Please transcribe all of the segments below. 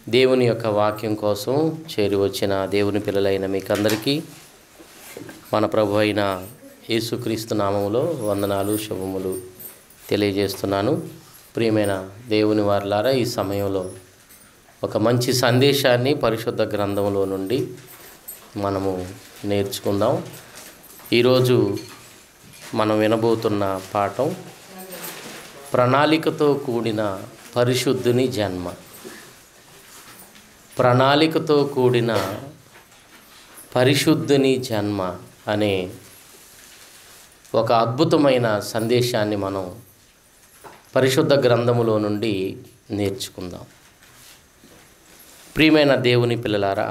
దేవుని యొక్క వాక్యం కోసం చేరి వచ్చిన దేవుని పిల్లలైన మీకందరికీ మన ప్రభు అయిన యేసుక్రీస్తు నామములో వందనాలు శుభములు తెలియజేస్తున్నాను ప్రియమైన దేవుని వారులారా ఈ సమయంలో ఒక మంచి సందేశాన్ని పరిశుద్ధ గ్రంథంలో నుండి మనము నేర్చుకుందాం ఈరోజు మనం వినబోతున్న పాఠం ప్రణాళికతో కూడిన పరిశుద్ధుని జన్మ ప్రణాళికతో కూడిన పరిశుద్ధుని జన్మ అనే ఒక అద్భుతమైన సందేశాన్ని మనం పరిశుద్ధ గ్రంథములో నుండి నేర్చుకుందాం ప్రియమైన దేవుని పిల్లలారా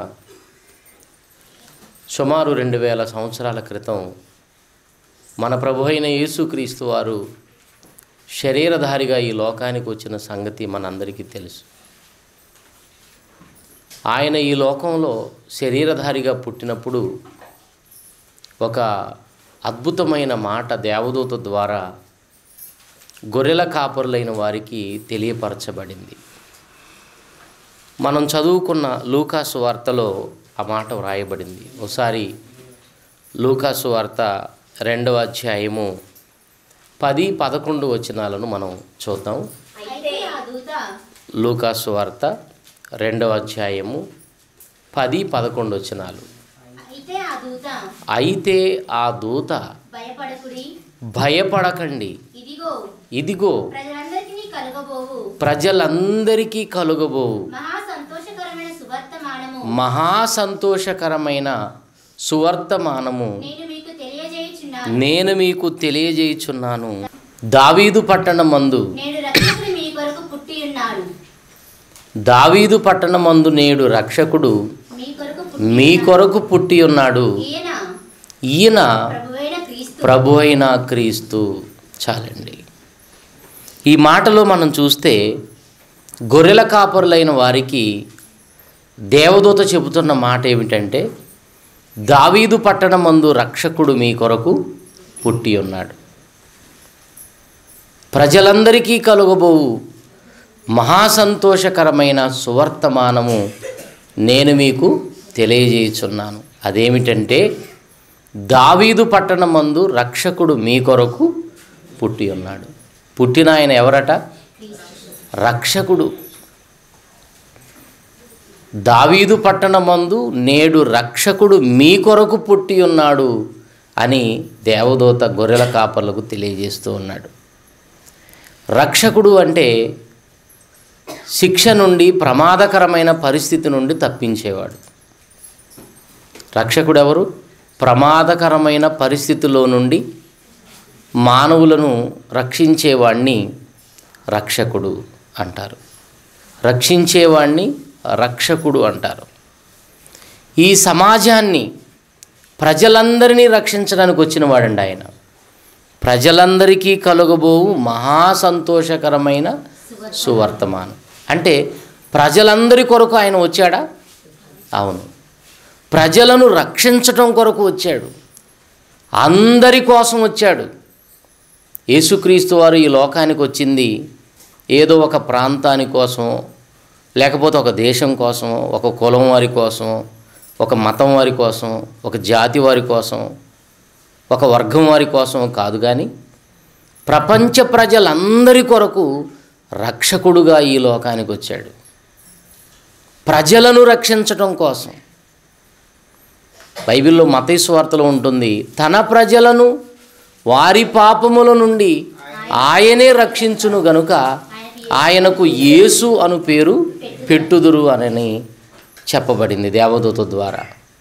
సుమారు రెండు వేల సంవత్సరాల క్రితం మన ప్రభు అయిన యేసుక్రీస్తు వారు శరీరధారిగా ఈ లోకానికి వచ్చిన సంగతి మనందరికీ తెలుసు ఆయన ఈ లోకంలో శరీరధారిగా పుట్టినప్పుడు ఒక అద్భుతమైన మాట దేవదూత ద్వారా గొర్రెల కాపరులైన వారికి తెలియపరచబడింది మనం చదువుకున్న లూకాసు వార్తలో ఆ మాట వ్రాయబడింది ఒకసారి లూకాసు వార్త రెండవ అధ్యాయము పది పదకొండు వచనాలను మనం చూద్దాం అయితే ఆ దూత లూకాసు వార్త రెండవ అధ్యాయము పది పదకొండు వచనాలు అయితే ఆ దూత అయితే ఆ దూత భయపడకుడి భయపడకండి ఇదిగో ఇదిగో ప్రజలందరికీ కలుగబోవు ప్రజలందరికీ కలుగబోవు మహా సంతోషకరమైన సువర్తమానము మహా సంతోషకరమైన సువర్తమానము నేను మీకు తెలియజేయుచున్నాను నేను మీకు తెలియజేయుచున్నాను దావీదు పట్టణమందు నేడు రక్షకుడు మీ కొరకు పుట్టి ఉన్నాడు దావీదు పట్టణమందు నేడు రక్షకుడు మీ కొరకు పుట్టి మీ కొరకు పుట్టి ఉన్నాడు ఈయన ఈయన ప్రభువైన క్రీస్తు ప్రభు అయిన క్రీస్తు చాలండి ఈ మాటలో మనం చూస్తే గొర్రెల కాపరులైన వారికి దేవదూత చెబుతున్న మాట ఏమిటంటే దావీదు పట్టణమందు రక్షకుడు మీ కొరకు పుట్టి ఉన్నాడు ప్రజలందరికీ కలుగబోవు మహాసంతోషకరమైన సువర్తమానము నేను మీకు తెలియజేయుచున్నాను అదేమిటంటే దావీదు పట్టణమందు రక్షకుడు మీ కొరకు పుట్టి ఉన్నాడు పుట్టిన ఆయన ఎవరట రక్షకుడు దావీదు పట్టణమందు నేడు రక్షకుడు మీ కొరకు పుట్టి ఉన్నాడు అని దేవదూత గొర్రెల కాపర్లకు తెలియజేస్తూ ఉన్నాడు రక్షకుడు అంటే శిక్ష నుండి ప్రమాదకరమైన పరిస్థితి నుండి తప్పించేవాడు రక్షకుడు ఎవరు ప్రమాదకరమైన పరిస్థితిలో నుండి మానవులను రక్షించేవాణ్ణి రక్షకుడు అంటారు రక్షించేవాణ్ణి రక్షకుడు అంటారు ఈ సమాజాన్ని ప్రజలందరినీ రక్షించడానికి వచ్చిన వాడండి ఆయన ప్రజలందరికీ కలుగబోవు మహా సంతోషకరమైన సువర్తమానం అంటే ప్రజలందరి కొరకు ఆయన వచ్చాడా అవును ప్రజలను రక్షించటం కొరకు వచ్చాడు అందరి కోసం వచ్చాడు యేసుక్రీస్తు వారు ఈ లోకానికి వచ్చింది ఏదో ఒక ప్రాంతాని కోసం లేకపోతే ఒక దేశం కోసం ఒక కులం వారి కోసం ఒక మతం వారి కోసం ఒక జాతి వారి కోసం ఒక వర్గం వారి కోసం కాదు కానీ ప్రపంచ ప్రజలందరి కొరకు రక్షకుడుగా ఈ లోకానికి వచ్చాడు ప్రజలను రక్షించటం కోసం బైబిల్లో మతేశ్వార్తలో ఉంటుంది తన ప్రజలను వారి పాపముల నుండి ఆయనే రక్షించును గనుక ఆయనకు యేసు అను పేరు పెట్టుదురు అని చెప్పబడింది దేవదూత ద్వారా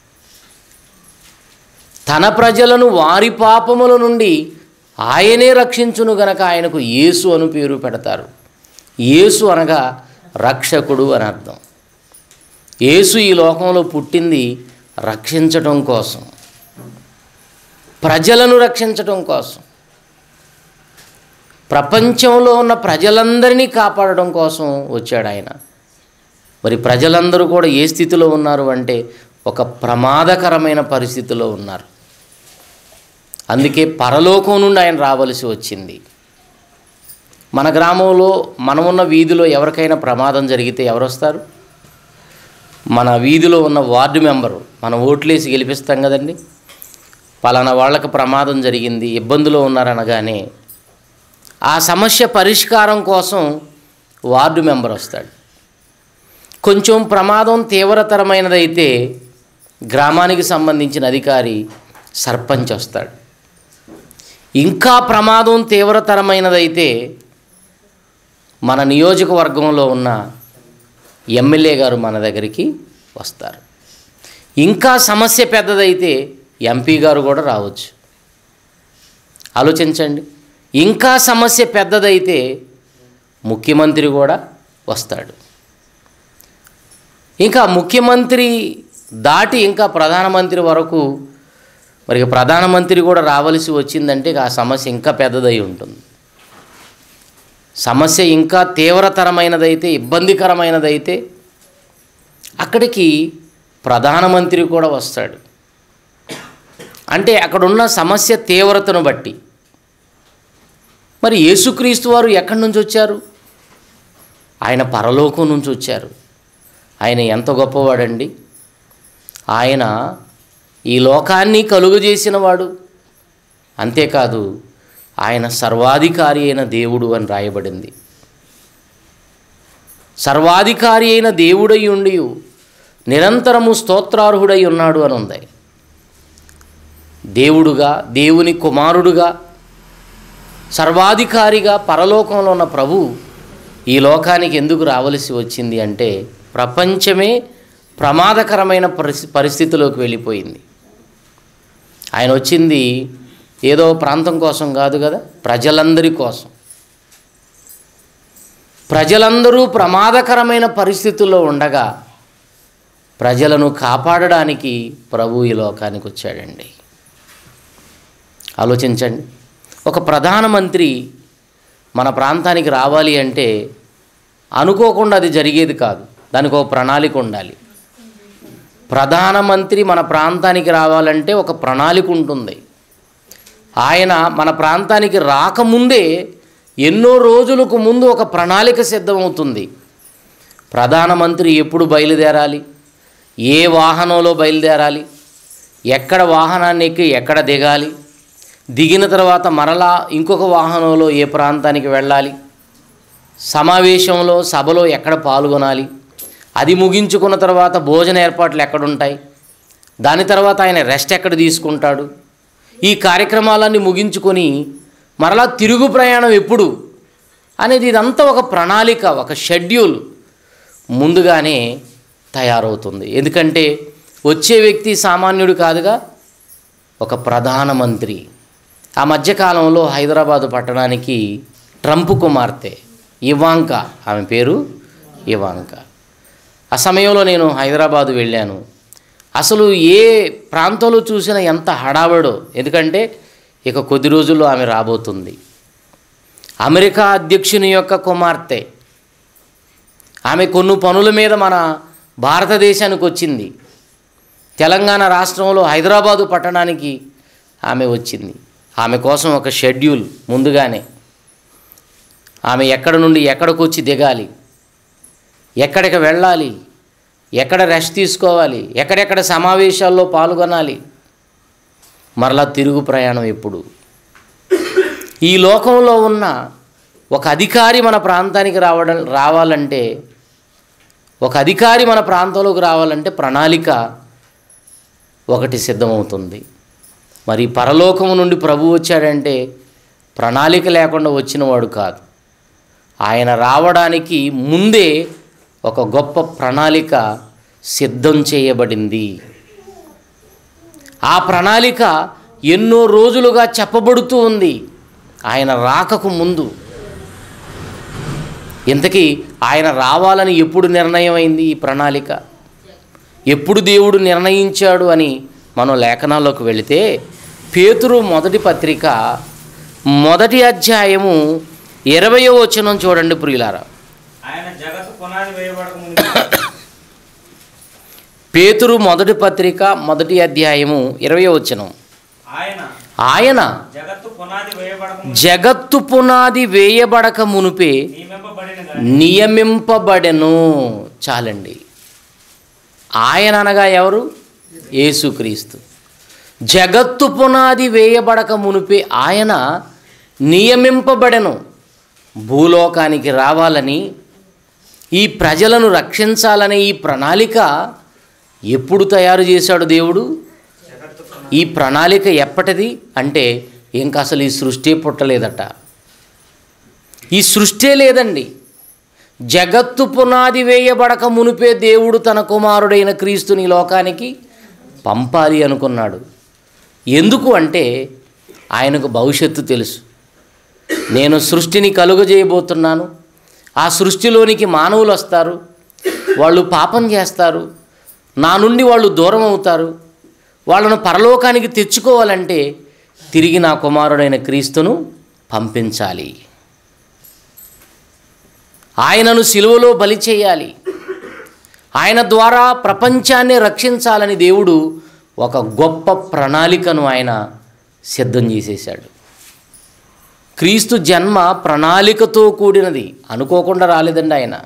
తన ప్రజలను వారి పాపముల నుండి ఆయనే రక్షించును గనక ఆయనకు యేసు అను పేరు పెడతారు యేసు అనగా రక్షకుడు అని అర్థం యేసు ఈ లోకంలో పుట్టింది రక్షించటం కోసం ప్రజలను రక్షించటం కోసం ప్రపంచంలో ఉన్న ప్రజలందరినీ కాపాడడం కోసం వచ్చాడు ఆయన మరి ప్రజలందరూ కూడా ఏ స్థితిలో ఉన్నారు అంటే ఒక ప్రమాదకరమైన పరిస్థితిలో ఉన్నారు అందుకే పరలోకం నుండి ఆయన రావలసి వచ్చింది మన గ్రామంలో మనమున్న వీధిలో ఎవరికైనా ప్రమాదం జరిగితే ఎవరు వస్తారు మన వీధిలో ఉన్న వార్డు మెంబరు మనం ఓట్లేసి గెలిపిస్తాం కదండి పలానా వాళ్ళకి ప్రమాదం జరిగింది ఇబ్బందులో ఉన్నారనగానే ఆ సమస్య పరిష్కారం కోసం వార్డు మెంబర్ వస్తాడు కొంచెం ప్రమాదం తీవ్రతరమైనదైతే గ్రామానికి సంబంధించిన అధికారి సర్పంచ్ వస్తాడు ఇంకా ప్రమాదం తీవ్రతరమైనదైతే మన నియోజకవర్గంలో ఉన్న ఎమ్మెల్యే గారు మన దగ్గరికి వస్తారు ఇంకా సమస్య పెద్దదైతే ఎంపీ గారు కూడా రావచ్చు ఆలోచించండి ఇంకా సమస్య పెద్దదైతే ముఖ్యమంత్రి కూడా వస్తాడు ఇంకా ముఖ్యమంత్రి దాటి ఇంకా ప్రధానమంత్రి వరకు మరి ఇక ప్రధానమంత్రి కూడా రావలసి వచ్చిందంటే ఇక ఆ సమస్య ఇంకా పెద్దదై ఉంటుంది సమస్య ఇంకా తీవ్రతరమైనదైతే ఇబ్బందికరమైనదైతే అక్కడికి ప్రధానమంత్రి కూడా వస్తాడు అంటే అక్కడున్న సమస్య తీవ్రతను బట్టి మరి యేసుక్రీస్తు వారు ఎక్కడి నుంచి వచ్చారు ఆయన పరలోకం నుంచి వచ్చారు ఆయన ఎంత గొప్పవాడండి ఆయన ఈ లోకాన్ని కలుగజేసిన వాడు అంతేకాదు ఆయన సర్వాధికారి అయిన దేవుడు అని రాయబడింది సర్వాధికారి అయిన దేవుడై ఉండి నిరంతరము స్తోత్రార్హుడై ఉన్నాడు అని ఉంది దేవుడుగా దేవుని కుమారుడుగా సర్వాధికారిగా పరలోకంలో ఉన్న ప్రభు ఈ లోకానికి ఎందుకు రావలసి వచ్చింది అంటే ప్రపంచమే ప్రమాదకరమైన పరిస్థి పరిస్థితిలోకి వెళ్ళిపోయింది ఆయన వచ్చింది ఏదో ప్రాంతం కోసం కాదు కదా ప్రజలందరి కోసం ప్రజలందరూ ప్రమాదకరమైన పరిస్థితుల్లో ఉండగా ప్రజలను కాపాడడానికి ప్రభు ఈ లోకానికి వచ్చాడండి ఆలోచించండి ఒక ప్రధానమంత్రి మన ప్రాంతానికి రావాలి అంటే అనుకోకుండా అది జరిగేది కాదు దానికి ఒక ప్రణాళిక ఉండాలి ప్రధానమంత్రి మన ప్రాంతానికి రావాలంటే ఒక ప్రణాళిక ఉంటుంది ఆయన మన ప్రాంతానికి రాకముందే ఎన్నో రోజులకు ముందు ఒక ప్రణాళిక సిద్ధమవుతుంది ప్రధానమంత్రి ఎప్పుడు బయలుదేరాలి ఏ వాహనంలో బయలుదేరాలి ఎక్కడ వాహనాన్ని ఎక్కి ఎక్కడ దిగాలి దిగిన తర్వాత మరలా ఇంకొక వాహనంలో ఏ ప్రాంతానికి వెళ్ళాలి సమావేశంలో సభలో ఎక్కడ పాల్గొనాలి అది ముగించుకున్న తర్వాత భోజన ఏర్పాట్లు ఎక్కడుంటాయి దాని తర్వాత ఆయన రెస్ట్ ఎక్కడ తీసుకుంటాడు ఈ కార్యక్రమాలన్నీ ముగించుకొని మరలా తిరుగు ప్రయాణం ఎప్పుడు అనేది ఇదంతా ఒక ప్రణాళిక ఒక షెడ్యూల్ ముందుగానే తయారవుతుంది ఎందుకంటే వచ్చే వ్యక్తి సామాన్యుడు కాదుగా ఒక ప్రధానమంత్రి ఆ మధ్యకాలంలో హైదరాబాదు పట్టణానికి ట్రంప్ కుమార్తె ఇవాంక ఆమె పేరు ఇవాంక ఆ సమయంలో నేను హైదరాబాదు వెళ్ళాను అసలు ఏ ప్రాంతంలో చూసినా ఎంత హడావడో ఎందుకంటే ఇక కొద్ది రోజుల్లో ఆమె రాబోతుంది అమెరికా అధ్యక్షుని యొక్క కుమార్తె ఆమె కొన్ని పనుల మీద మన భారతదేశానికి వచ్చింది తెలంగాణ రాష్ట్రంలో హైదరాబాదు పట్టణానికి ఆమె వచ్చింది ఆమె కోసం ఒక షెడ్యూల్ ముందుగానే ఆమె ఎక్కడ నుండి ఎక్కడికి వచ్చి దిగాలి ఎక్కడికి వెళ్ళాలి ఎక్కడ రెస్ట్ తీసుకోవాలి ఎక్కడెక్కడ సమావేశాల్లో పాల్గొనాలి మరలా తిరుగు ప్రయాణం ఎప్పుడు ఈ లోకంలో ఉన్న ఒక అధికారి మన ప్రాంతానికి రావడం రావాలంటే ఒక అధికారి మన ప్రాంతంలోకి రావాలంటే ప్రణాళిక ఒకటి సిద్ధమవుతుంది మరి పరలోకము నుండి ప్రభు వచ్చాడంటే ప్రణాళిక లేకుండా వచ్చినవాడు కాదు ఆయన రావడానికి ముందే ఒక గొప్ప ప్రణాళిక సిద్ధం చేయబడింది ఆ ప్రణాళిక ఎన్నో రోజులుగా చెప్పబడుతూ ఉంది ఆయన రాకకు ముందు ఇంతకీ ఆయన రావాలని ఎప్పుడు నిర్ణయం అయింది ఈ ప్రణాళిక ఎప్పుడు దేవుడు నిర్ణయించాడు అని మనం లేఖనాల్లోకి వెళితే పేతురు మొదటి పత్రిక మొదటి అధ్యాయము ఇరవయో వచనం చూడండి ప్రియులారా ఆయన జగత్తు పునాది వేయబడక ముందు పేతురు మొదటి పత్రిక మొదటి అధ్యాయము ఇరవై వచనం ఆయన ఆయన జగత్తు పునాది వేయబడక ముందు జగత్తు పునాది వేయబడక మునుపే నియమింపబడిన గాని నియమింపబడెను చాలండి ఆయన అనగా ఎవరు యేసుక్రీస్తు జగత్తు పునాది వేయబడక మునిపే ఆయన నియమింపబడెను భూలోకానికి రావాలని ఈ ప్రజలను రక్షించాలనే ఈ ప్రణాళిక ఎప్పుడు తయారు చేశాడు దేవుడు ఈ ప్రణాళిక ఎప్పటిది అంటే ఇంకా అసలు ఈ సృష్టి పుట్టలేదట ఈ సృష్టే లేదండి జగత్తు పునాది వేయబడక మునిపే దేవుడు తన కుమారుడైన క్రీస్తుని ఈ లోకానికి పంపాలి అనుకున్నాడు ఎందుకు అంటే ఆయనకు భవిష్యత్తు తెలుసు నేను సృష్టిని కలుగజేయబోతున్నాను ఆ సృష్టిలోనికి మానవులు వస్తారు వాళ్ళు పాపం చేస్తారు నా నుండి వాళ్ళు దూరం అవుతారు వాళ్ళను పరలోకానికి తెచ్చుకోవాలంటే తిరిగి నా కుమారుడైన క్రీస్తును పంపించాలి ఆయనను సిలువలో బలి చేయాలి ఆయన ద్వారా ప్రపంచాన్ని రక్షించాలని దేవుడు ఒక గొప్ప ప్రణాళికను ఆయన సిద్ధం చేసేశాడు క్రీస్తు జన్మ ప్రణాళికతో కూడినది అనుకోకుండా రాలేదండి ఆయన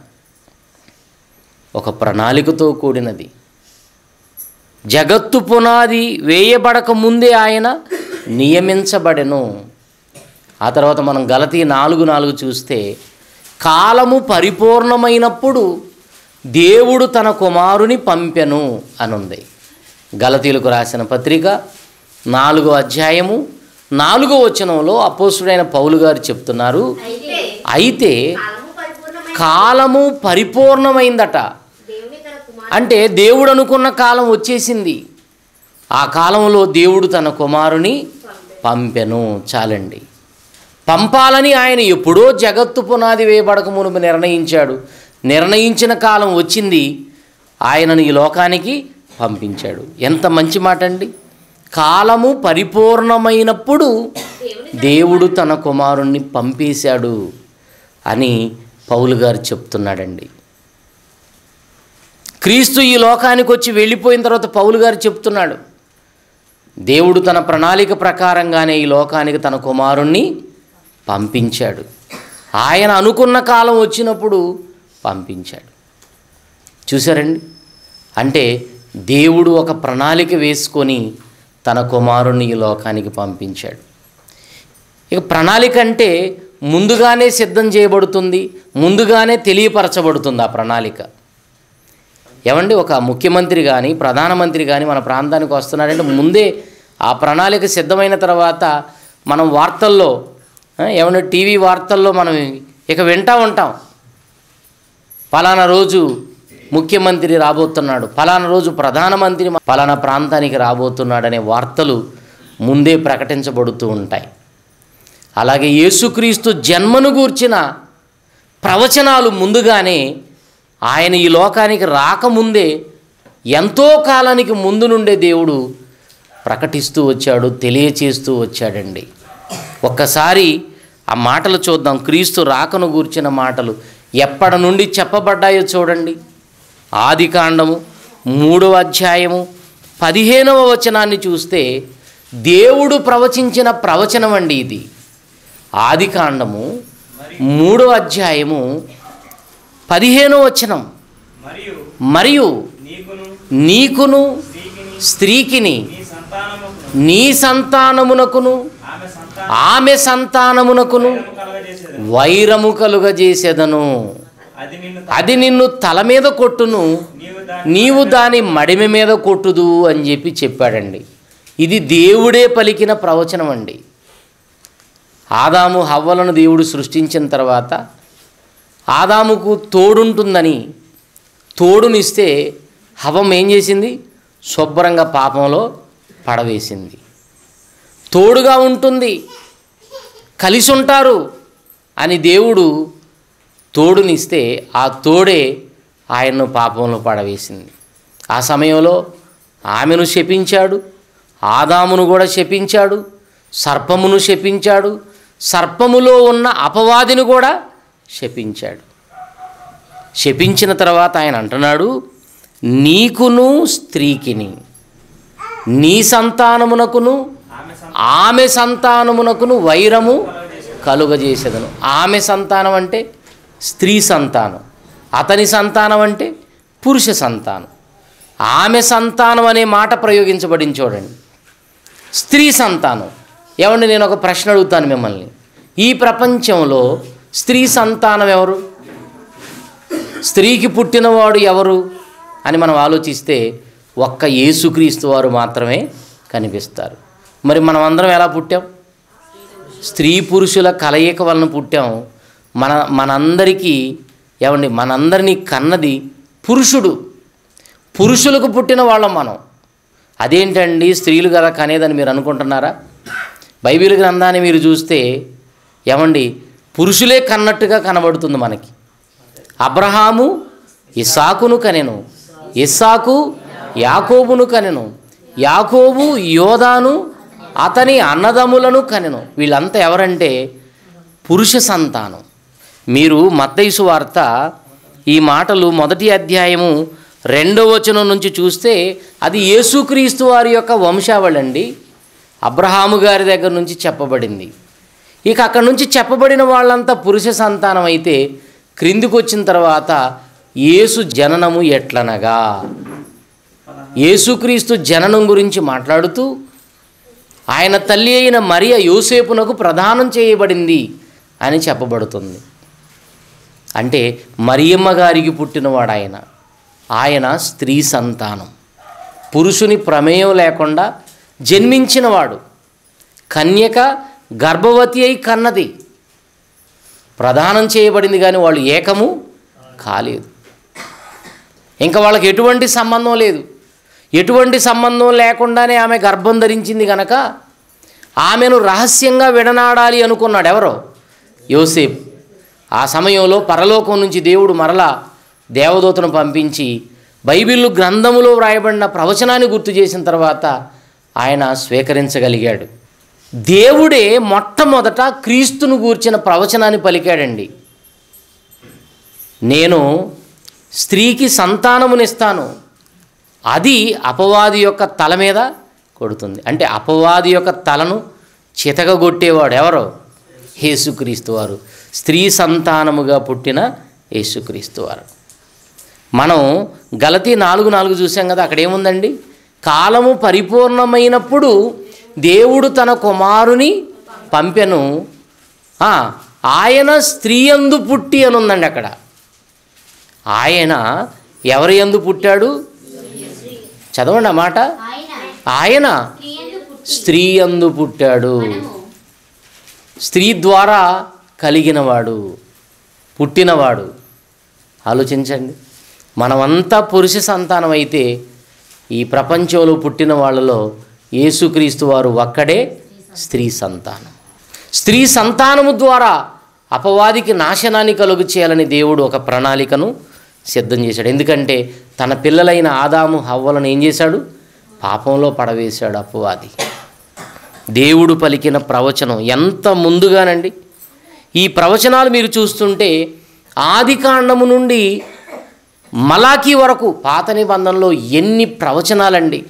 ఒక ప్రణాళికతో కూడినది జగత్తు పునాది వేయబడక ముందే ఆయన నియమించబడెను ఆ తర్వాత మనం గలతీ నాలుగు నాలుగు చూస్తే కాలము పరిపూర్ణమైనప్పుడు దేవుడు తన కుమారుని పంపెను అనుంది గలతీలకు రాసిన పత్రిక నాలుగో అధ్యాయము నాలుగో వచనంలో అపోసుడైన పౌలు గారు చెప్తున్నారు అయితే అయితే కాలము పరిపూర్ణమైన కాలము పరిపూర్ణమైందట దేవుని తన కుమారు అంటే దేవుడు అనుకున్న కాలం వచ్చేసింది ఆ కాలంలో దేవుడు తన కుమారుని పంపెను చాలండి పంపాలని ఆయన ఎప్పుడో జగత్తు పునాది వేయబడక మునుపు నిర్ణయించాడు నిర్ణయించిన కాలం వచ్చింది ఆయనను ఈ లోకానికి పంపించాడు ఎంత మంచి మాట అండి కాలము పరిపూర్ణమైనప్పుడు దేవుడు తన కుమారుణ్ణి పంపేశాడు అని పౌలు గారు చెప్తున్నాడండి క్రీస్తు ఈ లోకానికి వచ్చి వెళ్ళిపోయిన తర్వాత పౌలు గారు చెప్తున్నాడు దేవుడు తన ప్రణాళిక ప్రకారంగానే ఈ లోకానికి తన కుమారుణ్ణి పంపించాడు ఆయన అనుకున్న కాలం వచ్చినప్పుడు పంపించాడు చూసారండి అంటే దేవుడు ఒక ప్రణాళిక వేసుకొని తన కుమారుణ్ణి ఈ లోకానికి పంపించాడు ఇక ప్రణాళిక అంటే ముందుగానే సిద్ధం చేయబడుతుంది ముందుగానే తెలియపరచబడుతుంది ఆ ప్రణాళిక ఏమండి ఒక ముఖ్యమంత్రి కానీ ప్రధానమంత్రి కానీ మన ప్రాంతానికి వస్తున్నారంటే ముందే ఆ ప్రణాళిక సిద్ధమైన తర్వాత మనం వార్తల్లో ఆ, ఏమన్నా టీవీ వార్తల్లో మనం ఇక వింటా ఉంటాం ఫలానా రోజు ముఖ్యమంత్రి రాబోతున్నాడు ఫలానా రోజు ప్రధానమంత్రి ఫలానా ప్రాంతానికి రాబోతున్నాడనే వార్తలు ముందే ప్రకటించబడుతూ ఉంటాయి అలాగే యేసుక్రీస్తు జన్మను గూర్చిన ప్రవచనాలు ముందుగానే ఆయన ఈ లోకానికి రాకముందే ఎంతో కాలానికి ముందు నుండే దేవుడు ప్రకటిస్తూ వచ్చాడు తెలియచేస్తూ వచ్చాడండి ఒక్కసారి ఆ మాటలు చూద్దాం క్రీస్తు రాకను గూర్చిన మాటలు ఎప్పటి నుండి చెప్పబడ్డాయో చూడండి ఆది కాండము మూడవ అధ్యాయము పదిహేనవ వచనాన్ని చూస్తే దేవుడు ప్రవచించిన ప్రవచనం అండి ఇది ఆది కాండము మూడవ అధ్యాయము పదిహేనవ వచనం మరియు మరియు నీకును నీకును స్త్రీకిని స్త్రీకిని నీ సంతానముకును నీ సంతానమునకును ఆమె సంతానం ఆమె సంతానమునకును కలగజేసేది వైరము కలుగజేసేదను అది నిన్ను అది నిన్ను తల మీద కొట్టును నీవు దాని నీవు దాని మడిమ మీద కొట్టుదు అని చెప్పి చెప్పాడండి ఇది దేవుడే పలికిన ప్రవచనం అండి ఆదాము హవ్వలను దేవుడు సృష్టించిన తర్వాత ఆదాముకు తోడుంటుందని తోడునిస్తే హవం ఏం చేసింది శుభ్రంగా పాపంలో పడవేసింది తోడుగా ఉంటుంది కలిసి ఉంటారు అని దేవుడు తోడునిస్తే ఆ తోడే ఆయన్ను పాపంలో పడవేసింది ఆ సమయంలో ఆమెను శపించాడు ఆదామును కూడా శపించాడు సర్పమును శపించాడు సర్పములో ఉన్న అపవాదిని కూడా శపించాడు శపించిన తర్వాత ఆయన అంటున్నాడు నీకును స్త్రీకిని నీ సంతానమునకును ఆమె ఆమె సంతానమునకును వైరము కలుగజేసేదను ఆమె సంతానం అంటే స్త్రీ సంతానం అతని సంతానం అంటే పురుష సంతానం ఆమె సంతానం అనే మాట ప్రయోగించబడింది చూడండి స్త్రీ సంతానం ఏమండి నేను ఒక ప్రశ్న అడుగుతాను మిమ్మల్ని ఈ ప్రపంచంలో స్త్రీ సంతానం ఎవరు స్త్రీకి పుట్టినవాడు ఎవరు అని మనం ఆలోచిస్తే ఒక్క యేసుక్రీస్తు వారు మాత్రమే కనిపిస్తారు మరి మనం అందరం ఎలా పుట్టాం స్త్రీ పురుషుల కలయిక వలన పుట్టాం మన మనందరికీ ఏమండి మనందరినీ కన్నది పురుషుడు పురుషులకు పుట్టిన వాళ్ళం మనం అదేంటండి స్త్రీలు కదా కనేదని మీరు అనుకుంటున్నారా బైబిల్ గ్రంథాన్ని మీరు చూస్తే ఏమండి పురుషులే కన్నట్టుగా కనబడుతుంది మనకి అబ్రహాము ఇస్సాకును కనెను ఇస్సాకు యాకోబును కనెను యాకోబు యోధాను అతని అన్నదమ్ములను కనెను వీళ్ళంతా ఎవరంటే పురుష సంతానం మీరు మత్తైసు వార్త ఈ మాటలు మొదటి అధ్యాయము రెండో వచనం నుంచి చూస్తే అది యేసుక్రీస్తు వారి యొక్క వంశావళి అండి అబ్రహాము గారి దగ్గర నుంచి చెప్పబడింది ఇక అక్కడ నుంచి చెప్పబడిన వాళ్ళంతా పురుష సంతానం అయితే క్రిందికి వచ్చిన తర్వాత యేసు జననము ఎట్లనగా యేసుక్రీస్తు జననం గురించి మాట్లాడుతూ ఆయన తల్లి అయిన మరియ యోసేపునకు ప్రదానం చేయబడింది అని చెప్పబడుతుంది అంటే మరియమ్మ గారికి పుట్టినవాడు ఆయన ఆయన స్త్రీ సంతానం పురుషుని ప్రమేయం లేకుండా జన్మించినవాడు కన్యక గర్భవతి అయి కన్నది ప్రదానం చేయబడింది కానీ వాళ్ళు ఏకము కాలేదు ఇంకా వాళ్ళకి ఎటువంటి సంబంధం లేదు ఎటువంటి సంబంధం లేకుండానే ఆమె గర్భం ధరించింది గనక ఆమెను రహస్యంగా విడనాడాలి అనుకున్నాడు ఎవరో యోసేపు ఆ సమయంలో పరలోకం నుంచి దేవుడు మరలా దేవదూతను పంపించి బైబిల్ గ్రంథములో వ్రాయబడిన ప్రవచనాన్ని గుర్తు చేసిన తర్వాత ఆయన స్వీకరించగలిగాడు దేవుడే మొట్టమొదట క్రీస్తును గూర్చిన ప్రవచనాన్ని పలికాడండి నేను స్త్రీకి సంతానమునిస్తాను అది అపవాది యొక్క తల మీద కొడుతుంది అంటే అపవాది యొక్క తలను చితకగొట్టేవాడు ఎవరో యేసుక్రీస్తు వారు స్త్రీ సంతానముగా పుట్టిన యేసుక్రీస్తు వారు మనం గలతీ నాలుగు నాలుగు చూసాం కదా అక్కడ ఏముందండి కాలము పరిపూర్ణమైనప్పుడు దేవుడు తన కుమారుని పంపెను ఆ, ఆయన స్త్రీ యందు పుట్టి అని ఉందండి అక్కడ ఆయన ఎవరి యందు పుట్టాడు చదవండి ఆ మాట ఆయన ఆయన క్రియందు పుట్టి స్త్రీ యందు పుట్టాడు మనము స్త్రీ ద్వారా కలిగినవాడు పుట్టినవాడు ఆలోచించండి మనమంతా పురుష సంతానం అయితే ఈ ప్రపంచంలో పుట్టిన వాళ్ళలో యేసుక్రీస్తు వారు ఒక్కడే స్త్రీ సంతానం స్త్రీ సంతానము ద్వారా అపవాదికి నాశనాన్ని కలుగు చేయాలని దేవుడు ఒక ప్రణాళికను సిద్ధం చేశాడు ఎందుకంటే తన పిల్లలైన ఆదాము హవ్వలను ఏం చేశాడు పాపంలో పడవేశాడు అపవాది దేవుడు పలికిన ప్రవచనం ఎంత ముందుగానండి ఈ ప్రవచనాలు మీరు చూస్తుంటే ఆది కాండము నుండి మలాకి వరకు పాత నిబంధనలో ఎన్ని ప్రవచనాలండి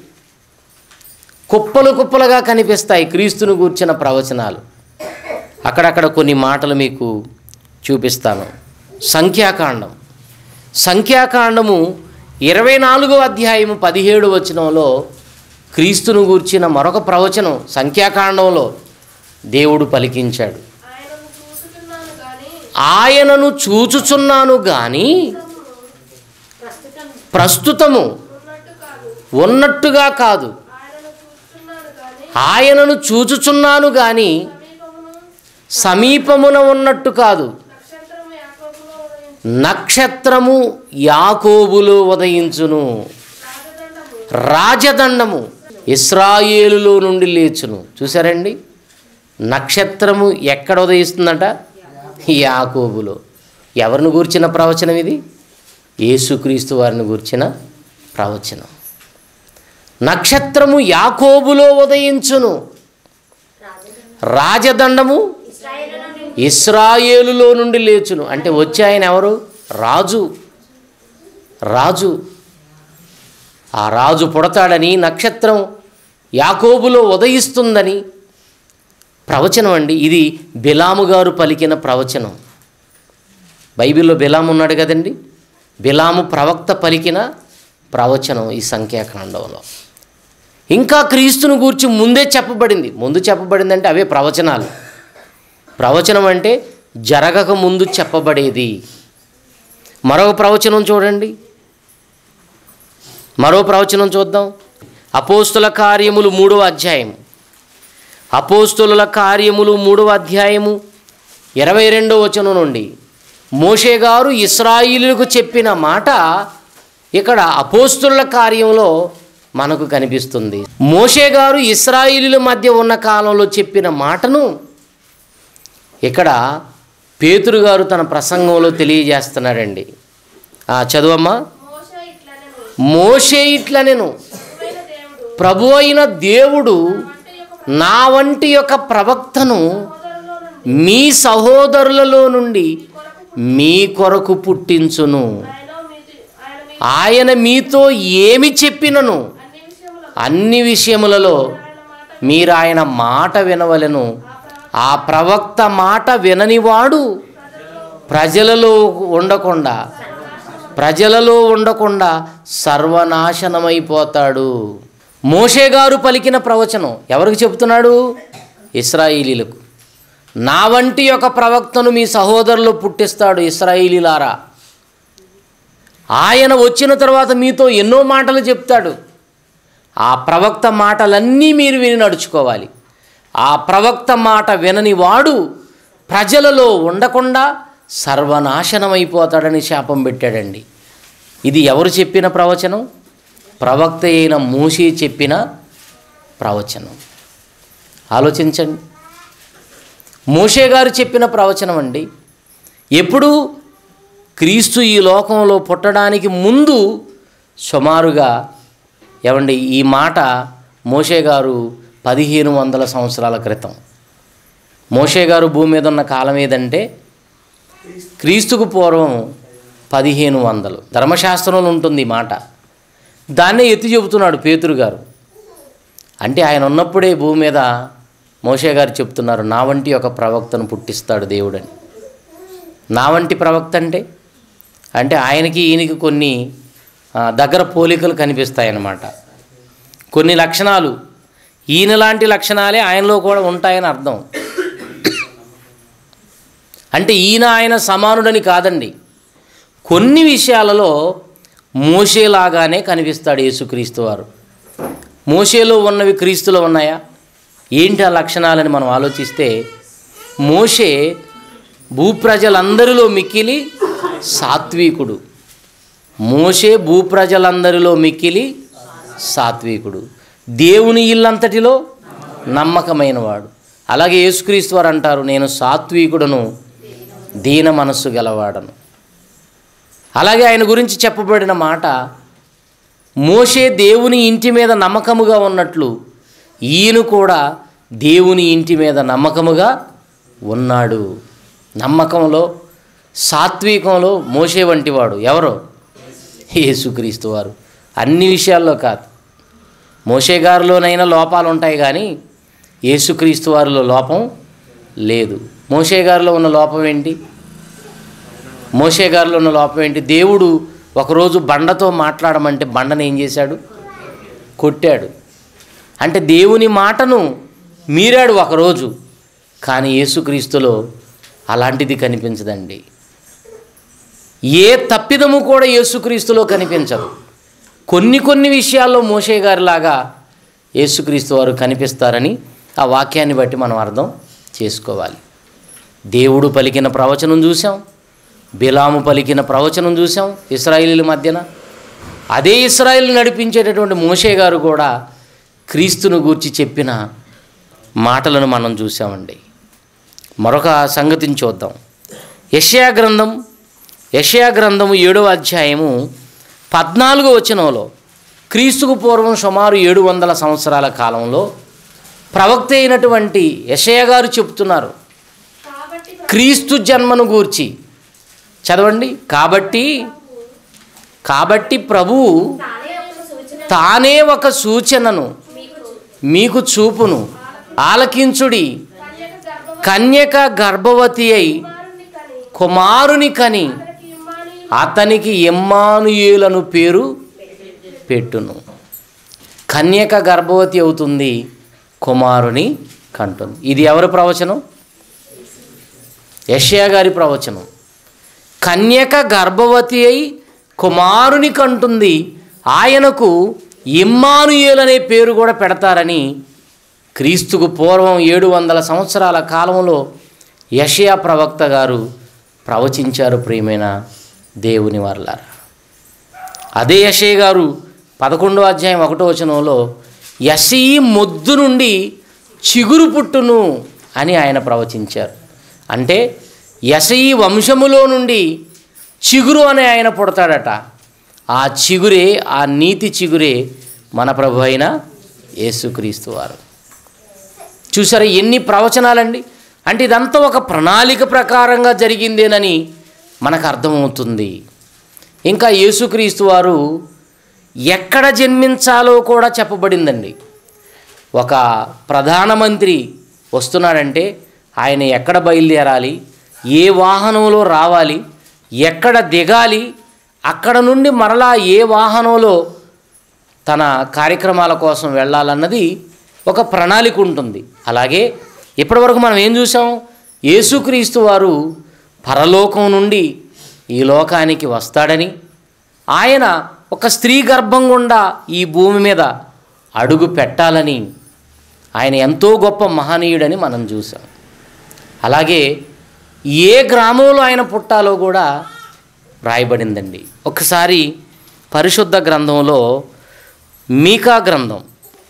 కుప్పలు కుప్పలుగా కనిపిస్తాయి క్రీస్తును గూర్చిన ప్రవచనాలు అక్కడక్కడ కొన్ని మాటలు మీకు చూపిస్తాను సంఖ్యాకాండం సంఖ్యాకాండము ఇరవై నాలుగో అధ్యాయము పదిహేడు వచనంలో క్రీస్తును గూర్చిన మరొక ప్రవచనం సంఖ్యాకాండంలో దేవుడు పలికించాడు ఆయనను చూసుకున్నాను కానీ ఆయనను చూచుచున్నాను గాని ప్రస్తుతం ప్రస్తుతము ఉన్నట్టు కాదు ఉన్నట్టుగా కాదు ఆయనను చూస్తున్నాను కానీ ఆయనను చూచుచున్నాను గాని సమీపమును సమీపమున ఉన్నట్టు కాదు నక్షత్రము యాకోబులో ఉదయించు నక్షత్రము యాకోబులో ఉదయించును రాజదండము రాజదండము ఇస్రాయేలులో నుండి లేచును చూసారండి నక్షత్రము ఎక్కడ ఉదయిస్తుందట యాకోబులో ఎవరిని గూర్చిన ప్రవచనం ఇది యేసుక్రీస్తు వారిని గూర్చిన ప్రవచనం నక్షత్రము యాకోబులో ఉదయించును రాజదండము ఇస్రాయేలు నుండి ఇస్రాయేలులో నుండి లేచును అంటే వచ్చే ఆయన ఎవరు రాజు రాజు ఆ రాజు పుడతాడని నక్షత్రం యాకోబులో ఉదయిస్తుందని ప్రవచనం అండి ఇది బిలాము గారు పలికిన ప్రవచనం బైబిల్లో బిలాము ఉన్నాడు కదండి బిలాము ప్రవక్త పలికిన ప్రవచనం ఈ సంఖ్యాకాండంలో ఇంకా క్రీస్తును గూర్చి ముందే చెప్పబడింది ముందు చెప్పబడింది అంటే అవే ప్రవచనాలు ప్రవచనం అంటే జరగక ముందు చెప్పబడేది మరొక ప్రవచనం చూడండి మరో ప్రవచనం చూద్దాం అపోస్తుల కార్యములు మూడవ అధ్యాయం అపోస్తుల కార్యములు మూడవ అధ్యాయము ఇరవై రెండో వచనం నుండి మోషే గారు ఇస్రాయిలులకు చెప్పిన మాట ఇక్కడ అపోస్తుల కార్యంలో మనకు కనిపిస్తుంది మోషే గారు ఇస్రాయిలుల మధ్య ఉన్న కాలంలో చెప్పిన మాటను ఇక్కడ పేతురు గారు తన ప్రసంగంలో తెలియజేస్తున్నాడండి ఆ, చదువమ్మా మోషే ఇట్లనెను మోషే ఇట్లనెను ప్రభువైన దేవుడు ప్రభు అయిన దేవుడు అంటే యొక్క నా వంటి యొక్క ప్రవక్తను సోదరులో నుండి మీ సహోదరులలో నుండి మీ కొరకు పుట్టించును ఆయన మీది ఆయన మీ ఆయన మీతో ఏమి చెప్పినను అన్ని విషయముల అన్ని విషయములలో ఆయన మాట మీరు ఆయన మాట వినవలెను ఆ ప్రవక్త మాట విననివాడు ప్రజలలో ఉండకుండా ప్రజలలో ఉండకుండా సర్వనాశనమైపోతాడు మోషే గారు పలికిన ప్రవచనం ఎవరికి చెప్తున్నాడు ఇస్రాయిలీలకు నా వంటి ఒక ప్రవక్తను మీ సహోదరులు పుట్టిస్తాడు ఇస్రాయిలీలారా ఆయన వచ్చిన తర్వాత మీతో ఎన్నో మాటలు చెప్తాడు ఆ ప్రవక్త మాటలన్నీ మీరు విని నడుచుకోవాలి ఆ ప్రవక్త మాట వినని వాడు ప్రజలలో ఉండకుండా సర్వనాశనమైపోతాడని శాపం పెట్టాడండి ఇది ఎవరు చెప్పిన ప్రవచనం ప్రవక్త అయిన మూసి చెప్పిన ప్రవచనం ఆలోచించండి మోషే గారు చెప్పిన ప్రవచనం అండి ఎప్పుడు క్రీస్తు ఈ లోకంలో పుట్టడానికి ముందు సుమారుగా ఏమండి ఈ మాట మోషే గారు పదిహేను వందల సంవత్సరాల క్రితం మోషే గారు భూమి మీద ఉన్న కాలం ఏదంటే క్రీస్తుకు పూర్వం పదిహేను వందలు ధర్మశాస్త్రంలో ఉంటుంది ఈ మాట దాన్నే ఎత్తి చెబుతున్నాడు పేతురు గారు అంటే ఆయన ఉన్నప్పుడే భూమి మీద మోషే గారు చెప్తున్నారు నా వంటి ఒక ప్రవక్తను పుట్టిస్తాడు దేవుడని నా వంటి ప్రవక్త అంటే అంటే ఆయనకి ఈయనకి కొన్ని ఆ, దగ్గర పోలికలు కనిపిస్తాయి అన్నమాట కొన్ని లక్షణాలు ఈయన లాంటి లక్షణాలే ఆయనలో కూడా ఉంటాయని అర్థం అంటే ఈయన ఆయన సమానుడని కాదండి కొన్ని విషయాలలో మోషేలాగానే కనిపిస్తాడు యేసుక్రీస్తు వారు మోషేలో ఉన్నవి క్రీస్తులో ఉన్నాయా ఏంటి ఆ లక్షణాలని మనం ఆలోచిస్తే మోషే భూప్రజలందరిలో మిక్కిలి సాత్వికుడు మోషే భూప్రజలందరిలో మిక్కిలి సాత్వికుడు దేవుని ఇల్లంతటిలో నమ్మకమైనవాడు అలాగే యేసుక్రీస్తు వారు అంటారు నేను సాత్వికుడను దీన మనస్సు గలవాడను అలాగే ఆయన గురించి చెప్పబడిన మాట మోషే దేవుని ఇంటి మీద నమ్మకముగా ఉన్నట్లు ఈయన కూడా దేవుని ఇంటి మీద నమ్మకముగా ఉన్నాడు నమ్మకంలో సాత్వికంలో మోసే వంటివాడు ఎవరో యేసుక్రీస్తు వారు అన్ని విషయాల్లో కాదు మోషే గారిలోనైనా లోపాలు ఉంటాయి కానీ యేసుక్రీస్తు వారిలో లోపం లేదు మోషే గారిలో ఉన్న లోపం ఏంటి మోషే గారిలో ఉన్న లోపం ఏంటి దేవుడు ఒకరోజు బండతో మాట్లాడమంటే బండను ఏం చేశాడు కొట్టాడు అంటే దేవుని మాటను మీరాడు ఒకరోజు కానీ యేసుక్రీస్తులో అలాంటిది కనిపించదండి ఏ తప్పిదము కూడా యేసుక్రీస్తులో కనిపించదు కొన్ని కొన్ని విషయాల్లో మోషే గారిలాగా యేసుక్రీస్తు వారు కనిపిస్తారని ఆ వాక్యాన్ని బట్టి మనం అర్థం చేసుకోవాలి దేవుడు పలికిన ప్రవచనం చూసాం బిలాము పలికిన ప్రవచనం చూసాం ఇస్రాయిలీల మధ్యన అదే ఇస్రాయిల్ నడిపించేటటువంటి మోషే గారు కూడా క్రీస్తును గూర్చి చెప్పిన మాటలను మనం చూసామండి మరొక సంగతిని చూద్దాం యషయా గ్రంథం యషయా గ్రంథము ఏడవ అధ్యాయము పద్నాలుగో వచనంలో క్రీస్తుకు పూర్వం సుమారు ఏడు వందల సంవత్సరాల కాలంలో ప్రవక్త అయినటువంటి యషయ గారు చెప్తున్నారు కాబట్టి క్రీస్తు జన్మను గూర్చి చదవండి కాబట్టి కాబట్టి ప్రభువు తానే ఒక సూచన తానే ఒక సూచనను మీకు మీకు చూపును ఆలకించుడి కన్యక గర్భవతి కన్యక గర్భవతి అయి కుమారుని కని కుమారుని కని అతనికి ఇమ్మాని అతనికి ఎమ్మానుయేలను పేరు పెట్టును కన్యక గర్భవతి అవుతుంది కుమారుని కంటుంది ఇది ఎవరి ప్రవచనం యషయా గారి ప్రవచనం కన్యక గర్భవతి అయి కుమారుని కంటుంది ఆయనకు ఇమ్మానుయేల్ అనే పేరు కూడా పెడతారని క్రీస్తుకు పూర్వం ఏడు వందల సంవత్సరాల కాలంలో యషయా ప్రవక్త గారు ప్రవచించారు ప్రియమైన దేవుని వర్లారా అదే యషయ గారు పదకొండో అధ్యాయం ఒకటో వచనంలో యశీ మొద్దు నుండి చిగురు పుట్టును అని ఆయన ప్రవచించారు అంటే యశయి వంశములో నుండి చిగురు అని ఆయన పుడతాడట ఆ చిగురే ఆ నీతి చిగురే మన ప్రభు అయిన యేసుక్రీస్తు వారు చూసారా ఎన్ని ప్రవచనాలండి అంటే ఇదంతా ఒక ప్రణాళిక ప్రకారంగా జరిగిందేనని మనకు అర్థమవుతుంది ఇంకా యేసుక్రీస్తు వారు ఎక్కడ జన్మించాలో కూడా చెప్పబడిందండి ఒక ప్రధానమంత్రి వస్తున్నాడంటే ఆయన ఎక్కడ బయలుదేరాలి ఏ వాహనంలో రావాలి ఎక్కడ దిగాలి అక్కడ నుండి మరలా ఏ వాహనంలో తన కార్యక్రమాల కోసం వెళ్ళాలన్నది ఒక ప్రణాళిక ఉంటుంది అలాగే ఇప్పటివరకు మనం ఏం చూసాం యేసుక్రీస్తు వారు పరలోకం నుండి ఈ లోకానికి వస్తాడని ఆయన ఒక స్త్రీ గర్భం గుండా ఈ భూమి మీద అడుగు పెట్టాలని ఆయన ఎంతో గొప్ప మహనీయుడని మనం చూసాం అలాగే ఏ గ్రామంలో ఆయన పుట్టాలో కూడా రాయబడిందండి ఒకసారి పరిశుద్ధ గ్రంథంలో మీకా గ్రంథం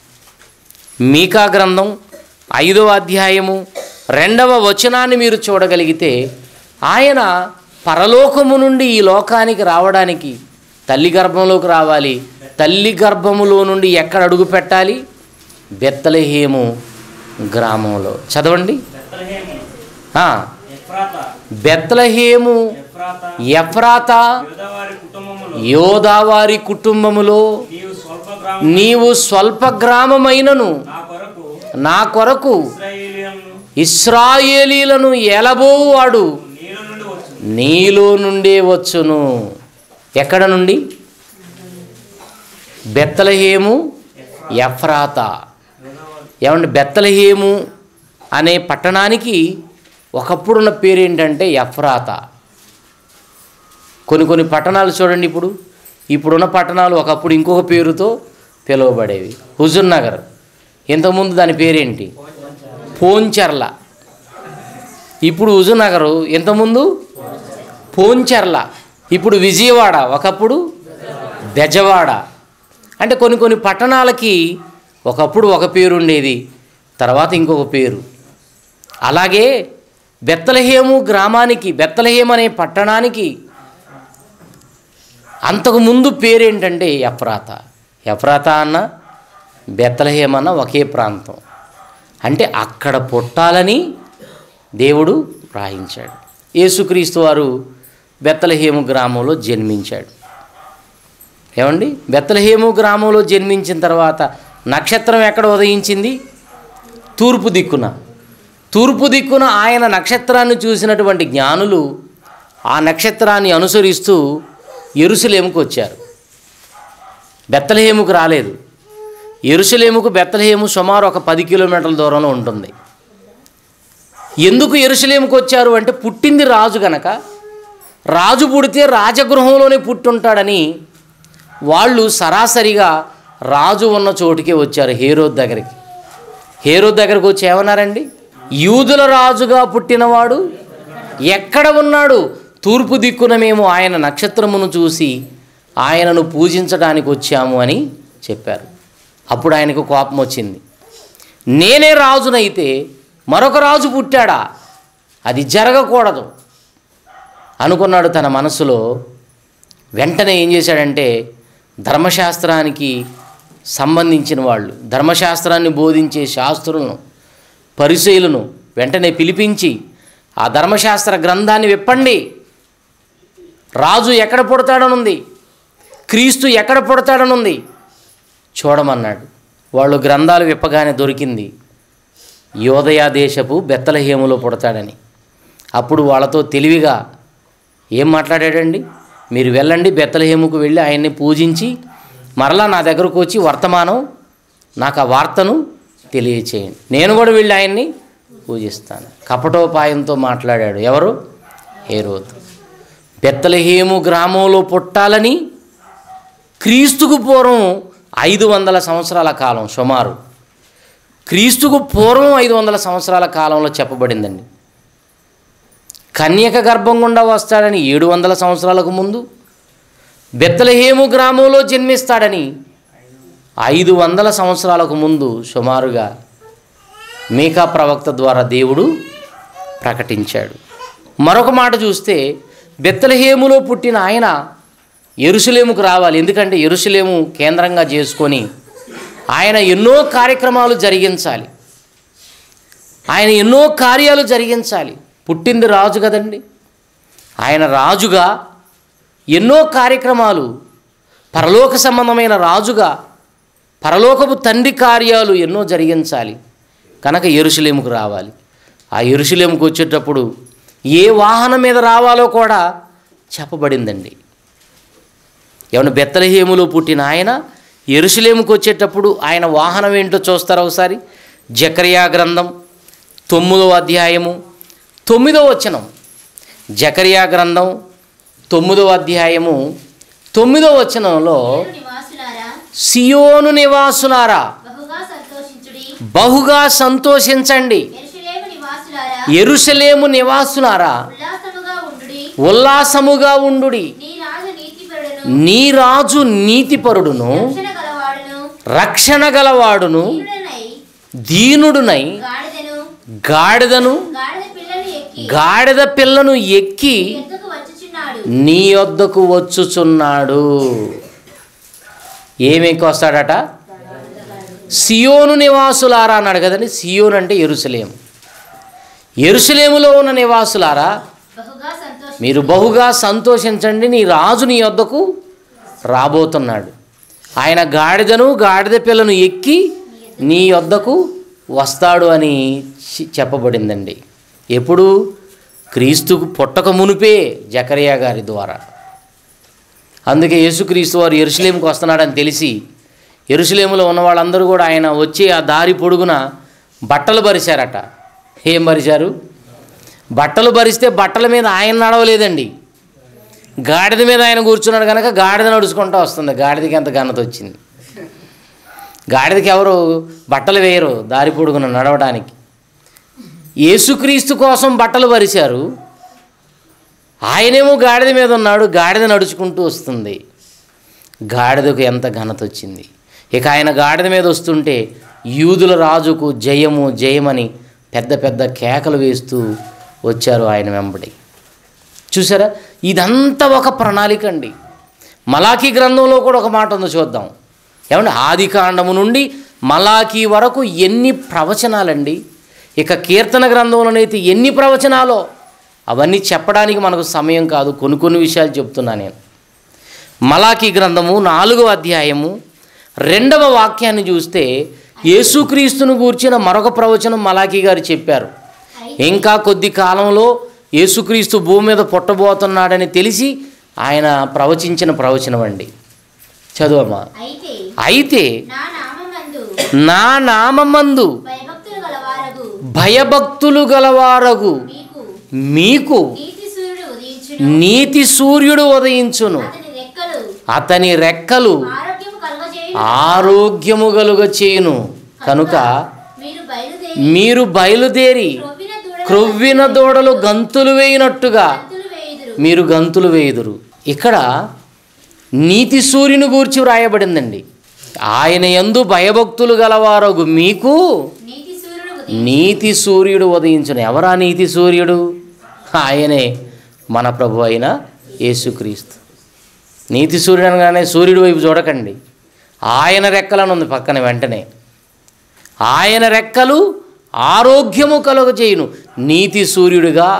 మీకా గ్రంథం ఐదవ అధ్యాయము రెండవ వచనాన్ని మీరు చూడగలిగితే ఆయన పరలోకము నుండి ఈ లోకానికి రావడానికి తల్లి గర్భంలోకి రావాలి తల్లి గర్భములో నుండి ఎక్కడ అడుగు పెట్టాలి బెత్తలహేము గ్రామంలో చదవండి బెత్లెహేము, ఆ, ఎఫ్రాతా, బెత్తలహేము ఎఫ్రాతా, ఎఫ్రాత యూదావారి కుటుంబములో యోదావారి కుటుంబములో నీవు స్వల్ప గ్రామం నీవు స్వల్ప గ్రామమైనను నా కొరకు నా కొరకు ఇశ్రాయేలీయులను ఇస్రాయేలీలను ఎలబోవాడు నీళ్ళ నుండి వచ్చు నీలో నుండే వచ్చును ఎక్కడ నుండి బెత్తలహేము ఎఫ్రాత ఏమంటే బెత్తలహేము అనే పట్టణానికి ఒకప్పుడున్న పేరు ఏంటంటే ఎఫ్రాత కొన్ని కొన్ని పట్టణాలు చూడండి ఇప్పుడు ఇప్పుడున్న పట్టణాలు ఒకప్పుడు ఇంకొక పేరుతో పిలువబడేవి హుజూర్ నగర్ ఇంతకుముందు దాని పేరేంటి పోంచెర్ల ఇప్పుడు హుజూర్ నగరు ఇంతకుముందు పోంచెర్ల ఇప్పుడు విజయవాడ ఒకప్పుడు బెజవాడ అంటే కొన్ని కొన్ని పట్టణాలకి ఒకప్పుడు ఒక పేరు ఉండేది తర్వాత ఇంకొక పేరు అలాగే బెత్తలహేము గ్రామానికి బెత్తలహేము అనే పట్టణానికి అంతకుముందు పేరేంటంటే ఎఫ్రాత ఎఫ్రాత అన్న బెత్తలహేమ్ అన్న ఒకే ప్రాంతం అంటే అక్కడ పుట్టాలని దేవుడు రాయించాడు యేసుక్రీస్తు వారు బెత్తలహేము గ్రామంలో జన్మించాడు ఏమండి బెత్తలహేము గ్రామంలో జన్మించిన తర్వాత నక్షత్రం ఎక్కడ ఉదయించింది తూర్పు దిక్కున తూర్పు దిక్కున ఆయన నక్షత్రాన్ని చూసినటువంటి జ్ఞానులు ఆ నక్షత్రాన్ని అనుసరిస్తూ ఎరుసలేముకు వచ్చారు బెత్తలహేముకు రాలేదు ఎరుసలేముకు బెత్తలహేము సుమారు ఒక పది కిలోమీటర్ల దూరంలో ఉంటుంది ఎందుకు ఎరుసలేముకు వచ్చారు అంటే పుట్టింది రాజు గనక రాజు పుడితే రాజగృహంలోనే పుట్టుంటాడని వాళ్ళు సరాసరిగా రాజు ఉన్న చోటుకే వచ్చారు హేరోద్ దగ్గరికి హేరోద్ దగ్గరకు వచ్చి ఏమన్నారండి యూదుల రాజుగా పుట్టినవాడు ఎక్కడ ఉన్నాడు తూర్పు దిక్కున మేము ఆయన నక్షత్రమును చూసి ఆయనను పూజించడానికి వచ్చాము అని చెప్పారు అప్పుడు ఆయనకు కోపం వచ్చింది నేనే రాజునైతే మరొక రాజు పుట్టాడా అది జరగకూడదు అనుకున్నాడు తన మనసులో వెంటనే ఏం చేశాడంటే ధర్మశాస్త్రానికి సంబంధించిన వాళ్ళు ధర్మశాస్త్రాన్ని బోధించే శాస్త్రులను పరిశీలను వెంటనే పిలిపించి ఆ ధర్మశాస్త్ర గ్రంథాన్ని విప్పండి రాజు ఎక్కడ పుడతాడనుంది క్రీస్తు ఎక్కడ పుడతాడనుంది చూడమన్నాడు వాళ్ళు గ్రంథాలు విప్పగానే దొరికింది యోదయ దేశపు బెత్తలహేములో పుడతాడని అప్పుడు వాళ్ళతో తెలివిగా ఏం మాట్లాడాడండి మీరు వెళ్ళండి బెత్తలహేముకు వెళ్ళి ఆయన్ని పూజించి మరలా నా దగ్గరకు వచ్చి వర్తమానం నాకు ఆ వార్తను తెలియచేయండి నేను కూడా వీళ్ళు ఆయన్ని పూజిస్తాను కపటోపాయంతో మాట్లాడాడు ఎవరు హేరోదు బెత్తలహేము గ్రామంలో పుట్టాలని క్రీస్తుకు పూర్వం ఐదు వందల సంవత్సరాల కాలం సుమారు క్రీస్తుకు పూర్వం ఐదు వందల సంవత్సరాల కాలంలో చెప్పబడిందండి కన్యక గర్భం గుండా వస్తాడని ఏడు వందల సంవత్సరాలకు ముందు బెత్తలహేము గ్రామంలో జన్మిస్తాడని ఐదు వందల సంవత్సరాలకు ముందు సుమారుగా మీకా ప్రవక్త ద్వారా దేవుడు ప్రకటించాడు మరొక మాట చూస్తే బెత్తలహేములో పుట్టిన ఆయన ఎరుసలేముకు రావాలి ఎందుకంటే ఎరుసలేము కేంద్రంగా చేసుకొని ఆయన ఎన్నో కార్యక్రమాలు జరిగించాలి ఆయన ఎన్నో కార్యాలు జరిగించాలి పుట్టింది రాజు కదండి ఆయన రాజుగా ఎన్నో కార్యక్రమాలు పరలోక సంబంధమైన రాజుగా పరలోకపు తండ్రి కార్యాలు ఎన్నో జరిగించాలి కనుక ఎరుసలేముకు రావాలి ఆ ఎరుసలేముకు వచ్చేటప్పుడు ఏ వాహనం మీద రావాలో కూడా చెప్పబడిందండి ఏమన్నా బెత్తలహేములో పుట్టిన ఆయన ఎరుసలేముకు వచ్చేటప్పుడు ఆయన వాహనం ఏంటో చూస్తారా ఒకసారి జకరియా గ్రంథం తొమ్మిదవ అధ్యాయము తొమ్మిదవ వచనం జకరియా గ్రంథం తొమ్మిదవ అధ్యాయము తొమ్మిదవ వచనంలో మీరు నివాసులారా సియోను నివాసులారా బహుగా సంతోషించుడి బహుగా సంతోషించండి ఎరుషలేము నివాసులారా ఎరుసలేము నివాసులారా ఉల్లాసముగా ఉండుడి ఉల్లాసముగా ఉండుడి నీ రాజు నీతిపరుడును నీ రాజు నీతిపరుడును రక్షణ గలవాడును రక్షణ గలవాడును దీనుడనై దీనుడునై గాడిదను గాడిదను గాడిద పిల్లలు ఎక్కి గాడిద పిల్లను ఎక్కి ఎద్దుకు వచ్చుచున్నాడు నీ వద్దకు వచ్చుచున్నాడు ఏమి ఎక్కువ వస్తాడట సియోను నివాసులారా అన్నాడు కదండి సియోను అంటే ఎరుసలేం ఎరుసలేములో ఉన్న నివాసులారా బహుగా సంతోష మీరు బహుగా సంతోషించండి నీ రాజు నీ వద్దకు రాబోతున్నాడు ఆయన గాడిదను గాడిద పిల్లను ఎక్కి నీ వద్దకు వస్తాడు అని చి- చెప్పబడిందండి ఎప్పుడు క్రీస్తుకు పుట్టక మునిపే జకరియా గారి ద్వారా అందుకే యేసుక్రీస్తు వారు ఎరుసలేంకి వస్తున్నాడని తెలిసి ఎరుసలేములో ఉన్న వాళ్ళందరూ కూడా ఆయన వచ్చి ఆ దారి పొడుగున బట్టలు పరిచారట ఏం పరిచారు బట్టలు భరిస్తే బట్టల మీద ఆయన నడవలేదండి గాడిద మీద ఆయన కూర్చున్నాడు కనుక గాడిద నడుచుకుంటూ వస్తుంది గాడిదకి ఎంత ఘనత వచ్చింది గాడిదకి ఎవరు బట్టలు వేయరు దారి పొడుగున నడవడానికి యేసుక్రీస్తు కోసం బట్టలు పరిచారు ఆయనేమో గాడిద మీద ఉన్నాడు గాడిద నడుచుకుంటూ వస్తుంది గాడిదకు ఎంత ఘనత వచ్చింది ఇక ఆయన గాడిద మీద వస్తుంటే యూదుల రాజుకు జయము జయమని పెద్ద పెద్ద కేకలు వేస్తూ వచ్చారు ఆయన వెంబడి చూసారా ఇదంతా ఒక ప్రణాళిక అండి మలాఖీ గ్రంథంలో కూడా ఒక మాట ఉందో చూద్దాం ఏమండి ఆది కాండము నుండి మలాఖీ వరకు ఎన్ని ప్రవచనాలండి ఇక కీర్తన గ్రంథంలోనైతే ఎన్ని ప్రవచనాలో అవన్నీ చెప్పడానికి మనకు సమయం కాదు కొన్ని కొన్ని విషయాలు చెప్తున్నా నేను మలాఖీ గ్రంథము నాలుగవ అధ్యాయము రెండవ వాక్యాన్ని చూస్తే యేసుక్రీస్తును గూర్చిన మరొక ప్రవచనం మలాఖీ గారు చెప్పారు ఇంకా కొద్ది కాలంలో యేసుక్రీస్తు భూమి మీద పుట్టబోతున్నాడని తెలిసి ఆయన ప్రవచించిన ప్రవచనం అండి చదువమ్మా అయితే అయితే నా నామందు నా నామందు భయభక్తులు గలవారగు భయభక్తులు గలవారగు మీకు మీకు నీతి సూర్యుడు ఉదయించును నీతి సూర్యుడు ఉదయించును అతని రెక్కలు అతని రెక్కలు ఆరోగ్యము కలుగజేయును ఆరోగ్యము కలుగ చేయును కనుక మీరు బయలుదేరి మీరు బయలుదేరి క్రొవ్విన దూడల క్రొవ్విన దూడలు గంతులు వేయినట్టుగా గంతులు వేయుదురు మీరు గంతులు వేయుదురు ఇక్కడ నీతి సూర్యుని గూర్చి వ్రాయబడిందండి ఆయన యందు భయభక్తులు గలవారగు మీకు నీతి సూర్యుడు ఉదయించును. నీతి సూర్యుడు ఉదయించును ఎవరా నీతి సూర్యుడు ఆయనే మన ప్రభు అయిన యేసుక్రీస్తు నీతి సూర్యుడు అనగానే సూర్యుడి వైపు చూడకండి ఆయన రెక్కలను ఉంది పక్కన వెంటనే ఆయన రెక్కలు ఆరోగ్యము కలుగ చేయును నీతి సూర్యుడిగా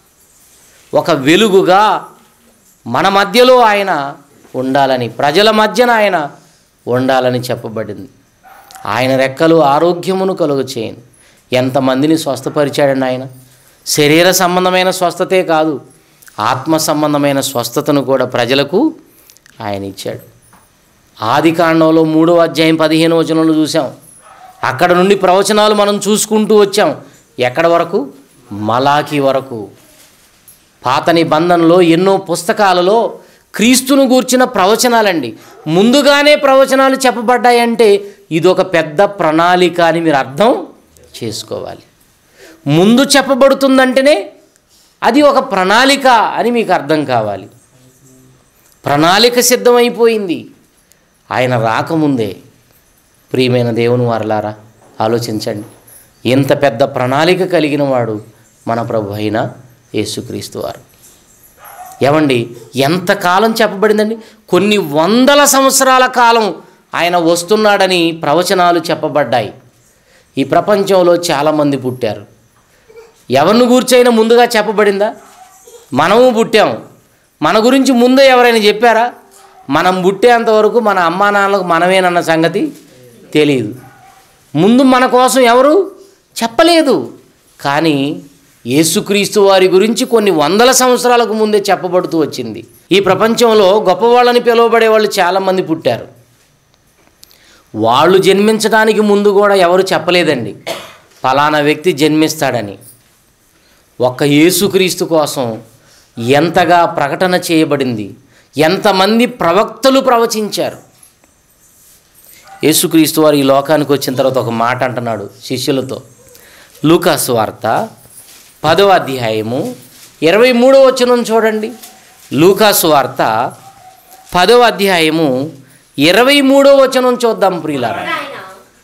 ఒక వెలుగుగా మన మధ్యలో ఆయన ఉండాలని ప్రజల మధ్యన ఆయన ఉండాలని చెప్పబడింది ఆయన రెక్కలు ఆరోగ్యమును కలుగ చేయను ఎంతమందిని స్వస్థపరిచాడండి ఆయన శరీర సంబంధమైన స్వస్థతే కాదు ఆత్మ సంబంధమైన స్వస్థతను కూడా ప్రజలకు ఆయన ఇచ్చాడు ఆది కాండంలో మూడో అధ్యాయం పదిహేను వచనంలో చూసాం అక్కడ నుండి ప్రవచనాలు మనం చూసుకుంటూ వచ్చాం ఎక్కడ వరకు మలాకి వరకు పాత నిబంధనలో ఎన్నో పుస్తకాలలో క్రీస్తును గూర్చిన ప్రవచనాలండి ముందుగానే ప్రవచనాలు చెప్పబడ్డాయంటే ఇదొక పెద్ద ప్రణాళిక అని మీరు అర్థం చేసుకోవాలి ముందు చెప్పబడుతుందంటేనే అది ఒక ప్రణాళిక అని మీకు అర్థం కావాలి ప్రణాళిక సిద్ధమైపోయింది ఆయన రాకముందే ప్రియమైన దేవుని వారలారా ఆలోచించండి ఎంత పెద్ద ప్రణాళిక కలిగిన వాడు మన ప్రభు అయిన యేసుక్రీస్తు వారు ఏమండి ఎంతకాలం చెప్పబడిందండి కొన్ని వందల సంవత్సరాల కాలం ఆయన వస్తున్నాడని ప్రవచనాలు చెప్పబడ్డాయి ఈ ప్రపంచంలో చాలామంది పుట్టారు ఎవరిని గూర్చైనా ముందుగా చెప్పబడిందా మనము పుట్టాం మన గురించి ముందే ఎవరైనా చెప్పారా మనం పుట్టేంత వరకు మన అమ్మా నాన్నలకు మనమేనన్న సంగతి తెలియదు ముందు మన కోసం ఎవరు చెప్పలేదు కానీ యేసుక్రీస్తు వారి గురించి కొన్ని వందల సంవత్సరాలకు ముందే చెప్పబడుతూ వచ్చింది ఈ ప్రపంచంలో గొప్పవాళ్ళని పిలువబడే వాళ్ళు చాలామంది పుట్టారు వాళ్ళు జన్మించడానికి ముందు కూడా ఎవరు చెప్పలేదండి ఫలానా వ్యక్తి జన్మిస్తాడని ఒక్క యేసుక్రీస్తు కోసం ఎంతగా ప్రకటన చేయబడింది ఎంతమంది ప్రవక్తలు ప్రవచించారు యేసుక్రీస్తు వారు ఈ లోకానికి వచ్చిన తర్వాత ఒక మాట అంటున్నాడు శిష్యులతో లూకాసు వార్త పదవ అధ్యాయము ఇరవై మూడవ వచనం చూడండి లూకాసు వార్త పదవ అధ్యాయము ఇరవై మూడవ వచనం చూద్దాం ప్రియులారా అప్పుడు ఆయన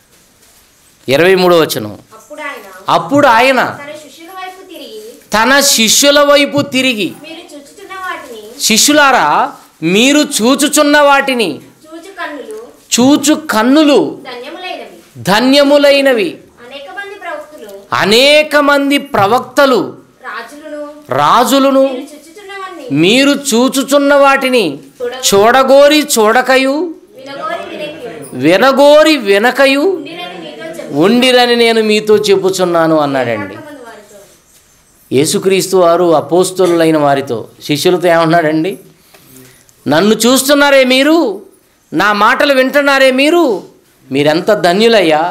ఇరవై మూడవ వచనం అప్పుడు ఆయన అప్పుడు ఆయన తన శిష్యుల వైపు తిరిగి తన శిష్యుల వైపు తిరిగి మీరు చుచ్చుతున్న వాటిని శిష్యులారా మీరు చూచుచున్న వాటిని చూచు కన్నులు చూచు కన్నులు ధన్యములైనవి ధన్యములైనవి అనేక మంది ప్రవక్తులు అనేక మంది ప్రవక్తలు రాజులను రాజులను మీరు చుచ్చుతున్నవన్నీ మీరు చూచుచున్న వాటిని చూడగోరి చూడకయు వినగోరి వినకి వినగోరి వినకయు ఉండినని మీతో చెప్పు ఉండిరని నేను మీతో చెప్పుచున్నాను అన్నాడండి మంది వారితో యేసుక్రీస్తు వారు అపోస్తులైన వారితో శిష్యులతో ఏమన్నాడండి నన్ను చూస్తున్నారే మీరు నా మాటలు వింటున్నారే మీరు మీరెంత ధన్యులయ్యా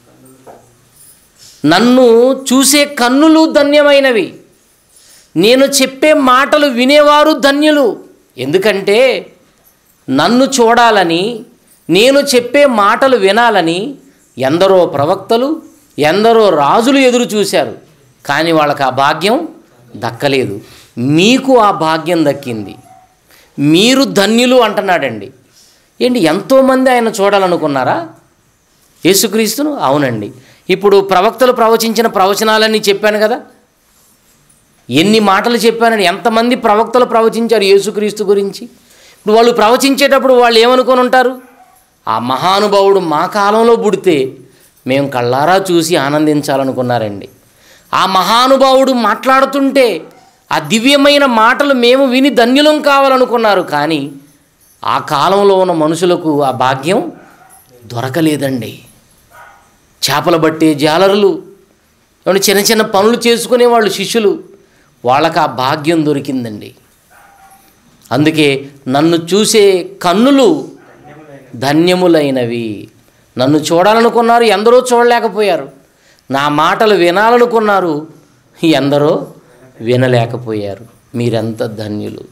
నన్ను చూసే కన్నులు ధన్యమైనవి నేను చెప్పే మాటలు వినేవారు ధన్యులు ఎందుకంటే నన్ను చూడాలని నేను చెప్పే మాటలు వినాలని ఎందరో ప్రవక్తలు ఎందరో రాజులు ఎదురు చూశారు కానీ వాళ్ళకి ఆ భాగ్యం దక్కలేదు మీకు ఆ భాగ్యం దక్కింది మీరు ధన్యులు అంటున్నాడండి ఏంటి ఎంతోమంది ఆయన చూడాలనుకున్నారా యేసుక్రీస్తును అవునండి ఇప్పుడు ప్రవక్తలు ప్రవచించిన ప్రవచనాలన్నీ చెప్పాను కదా ఎన్ని మాటలు చెప్పానని ఎంతమంది ప్రవక్తలు ప్రవచించారు యేసుక్రీస్తు గురించి ఇప్పుడు వాళ్ళు ప్రవచించేటప్పుడు వాళ్ళు ఏమనుకొని ఉంటారు ఆ మహానుభావుడు మా కాలంలో పుడితే మేము కళ్ళారా చూసి ఆనందించాలనుకున్నారండి ఆ మహానుభావుడు మాట్లాడుతుంటే ఆ దివ్యమైన మాటలు మేము విని ధన్యులం కావాలనుకున్నారు కానీ ఆ కాలంలో ఉన్న మనుషులకు ఆ భాగ్యం దొరకలేదండి చేపలు బట్టే జాలరులు ఏమంటే చిన్న చిన్న పనులు చేసుకునే వాళ్ళు శిష్యులు వాళ్ళకి ఆ భాగ్యం దొరికిందండి అందుకే నన్ను చూసే కన్నులు ధన్యములైనవి నన్ను చూడాలనుకున్నారు ఎందరో చూడలేకపోయారు నా మాటలు వినాలనుకున్నారు ఎందరో వినలేకపోయారు మీరెంత ధన్యులు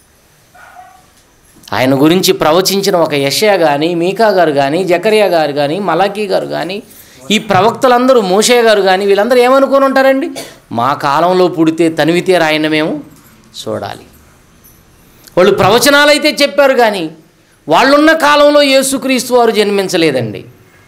ఆయన గురించి ప్రవచించిన ఒక యషయా కానీ మీకా గారు కానీ జకరియా గారు కానీ మలాకీ గారు కానీ ఈ ప్రవక్తలందరూ మోషే గారు కానీ వీళ్ళందరూ ఏమనుకొని ఉంటారండి మా కాలంలో పుడితే తనివితే రాయన మేము చూడాలి వాళ్ళు ప్రవచనాలు అయితే చెప్పారు కానీ వాళ్ళున్న కాలంలో యేసుక్రీస్తు వారు జన్మించలేదండి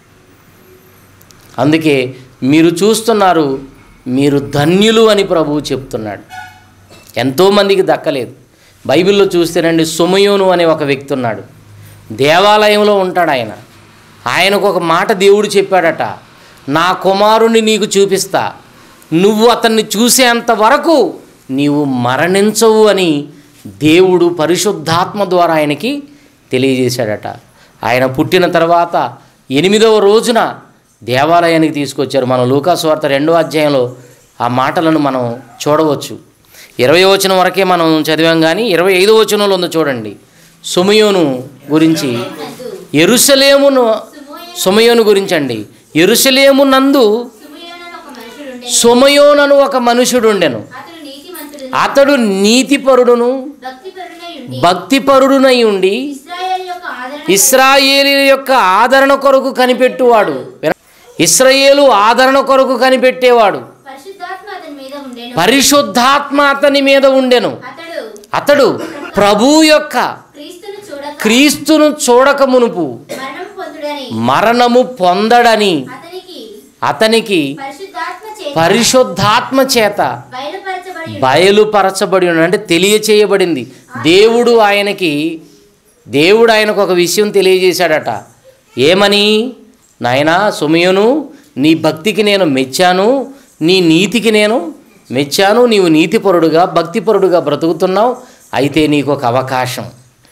అందుకే మీరు చూస్తున్నారు మీరు ధన్యులు అని ప్రభువు చెప్తున్నాడు ఎంతోమందికి దక్కలేదు బైబిల్లో చూస్తేనండి సుమయోను అనే ఒక వ్యక్తి ఉన్నాడు దేవాలయంలో ఉంటాడు ఆయన ఆయనకు ఒక మాట దేవుడు చెప్పాడట నా కుమారుణ్ణి నీకు చూపిస్తా నువ్వు అతన్ని చూసేంత వరకు నీవు మరణించవు అని దేవుడు పరిశుద్ధాత్మ ద్వారా ఆయనకి తెలియజేశాడట ఆయన పుట్టిన తర్వాత ఎనిమిదవ రోజున దేవాలయానికి తీసుకొచ్చారు మనం లూకాస్వార్త రెండో అధ్యాయంలో ఆ మాటలను మనం చూడవచ్చు ఇరవై వచనం వరకే మనం చదివాం కానీ ఇరవై ఐదో వచనంలో ఉందో చూడండి సుమయోను గురించి ఎరుసలేమును సుమోయ సుమయోను గురించండి ఎరుసలేము నందు సుమయోనను ఒక మనుషుడు సుమయోనను ఒక మనుషుడుండెను అతడు నీతిమంతుడు అతడు నీతిపరుడును భక్తిపరుడై ఉండి భక్తిపరుడునై ఉండి ఇశ్రాయేల్ యొక్క ఆదరణ ఇస్రాయేలు యొక్క ఆదరణ కొరకు కనిపెట్టువాడు ఇస్రాయేలు ఆదరణ కొరకు కనిపెట్టేవాడు పరిశుద్ధాత్మ అతని మీద ఉండెను పరిశుద్ధాత్మ అతని మీద ఉండెను అతడు అతడు ప్రభు యొక్క క్రీస్తును చూడక క్రీస్తును చూడక మునుపు మరణం పొందుడని మరణము పొందడని అతనికి అతనికి పరిశుద్ధాత్మ చేత పరిశుద్ధాత్మ చేత బయలుపరచబడి ఉండెను. బయలుపరచబడి ఉన్నాడు అంటే తెలియచేయబడింది దేవుడు ఆయనకి దేవుడు ఆయనకు ఒక విషయం తెలియజేశాడట ఏమని నాయనా సుమయును నీ భక్తికి నేను మెచ్చాను నీ నీతికి నేను మెచ్చాను నీవు నీతిపరుడుగా భక్తిపరుడుగా బ్రతుకుతున్నావు అయితే నీకు ఒక అవకాశం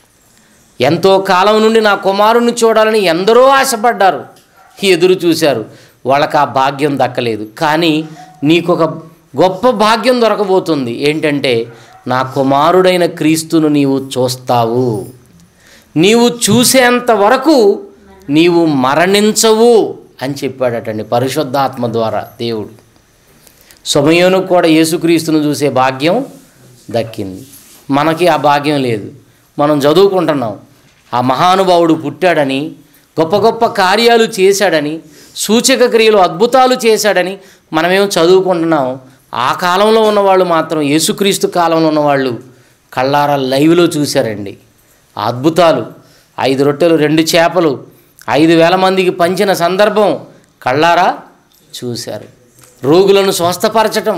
ఎంతో కాలం నుండి నా కుమారుని చూడాలని ఎందరో ఆశపడ్డారు ఎదురు చూశారు వాళ్ళకి ఆ భాగ్యం దక్కలేదు కానీ నీకు ఒక గొప్ప భాగ్యం దొరకబోతుంది ఏంటంటే నా కుమారుడైన క్రీస్తును నీవు చూస్తావు నీవు చూసేంత వరకు నీవు మరణించవు అని చెప్పాడటండి పరిశుద్ధాత్మ ద్వారా దేవుడు సమయంలో కూడా యేసుక్రీస్తును చూసే భాగ్యం దక్కింది మనకి ఆ భాగ్యం లేదు మనం చదువుకుంటున్నాం ఆ మహానుభావుడు పుట్టాడని గొప్ప గొప్ప కార్యాలు చేశాడని సూచక క్రియలు అద్భుతాలు చేశాడని మనమేం చదువుకుంటున్నాం ఆ కాలంలో ఉన్నవాళ్ళు మాత్రం యేసుక్రీస్తు కాలంలో ఉన్నవాళ్ళు కళ్ళారా లైవ్లో చూశారండి ఆ అద్భుతాలు ఐదు రొట్టెలు రెండు చేపలు ఐదు వేల మందికి పంచిన సందర్భం కళ్ళారా చూశారు రోగులను స్వస్థపరచటం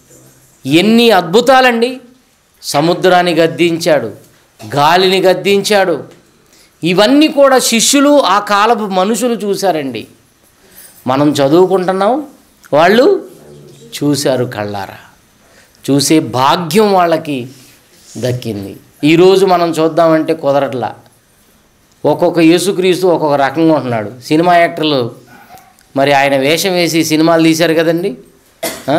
ఎన్ని అద్భుతాలండి సముద్రాన్ని గద్దించాడు గాలిని గద్దించాడు ఇవన్నీ కూడా శిష్యులు ఆ కాలపు మనుషులు చూశారండి మనం చదువుకుంటున్నాం వాళ్ళు చూశారు కళ్ళారా చూసే భాగ్యం వాళ్ళకి దక్కింది ఈరోజు మనం చూద్దామంటే కుదరట్లా ఒక్కొక్క యేసుక్రీస్తు ఒక్కొక్క రకంగా ఉంటున్నాడు సినిమా యాక్టర్లు మరి ఆయన వేషం వేసి సినిమాలు తీశారు కదండి ఆ?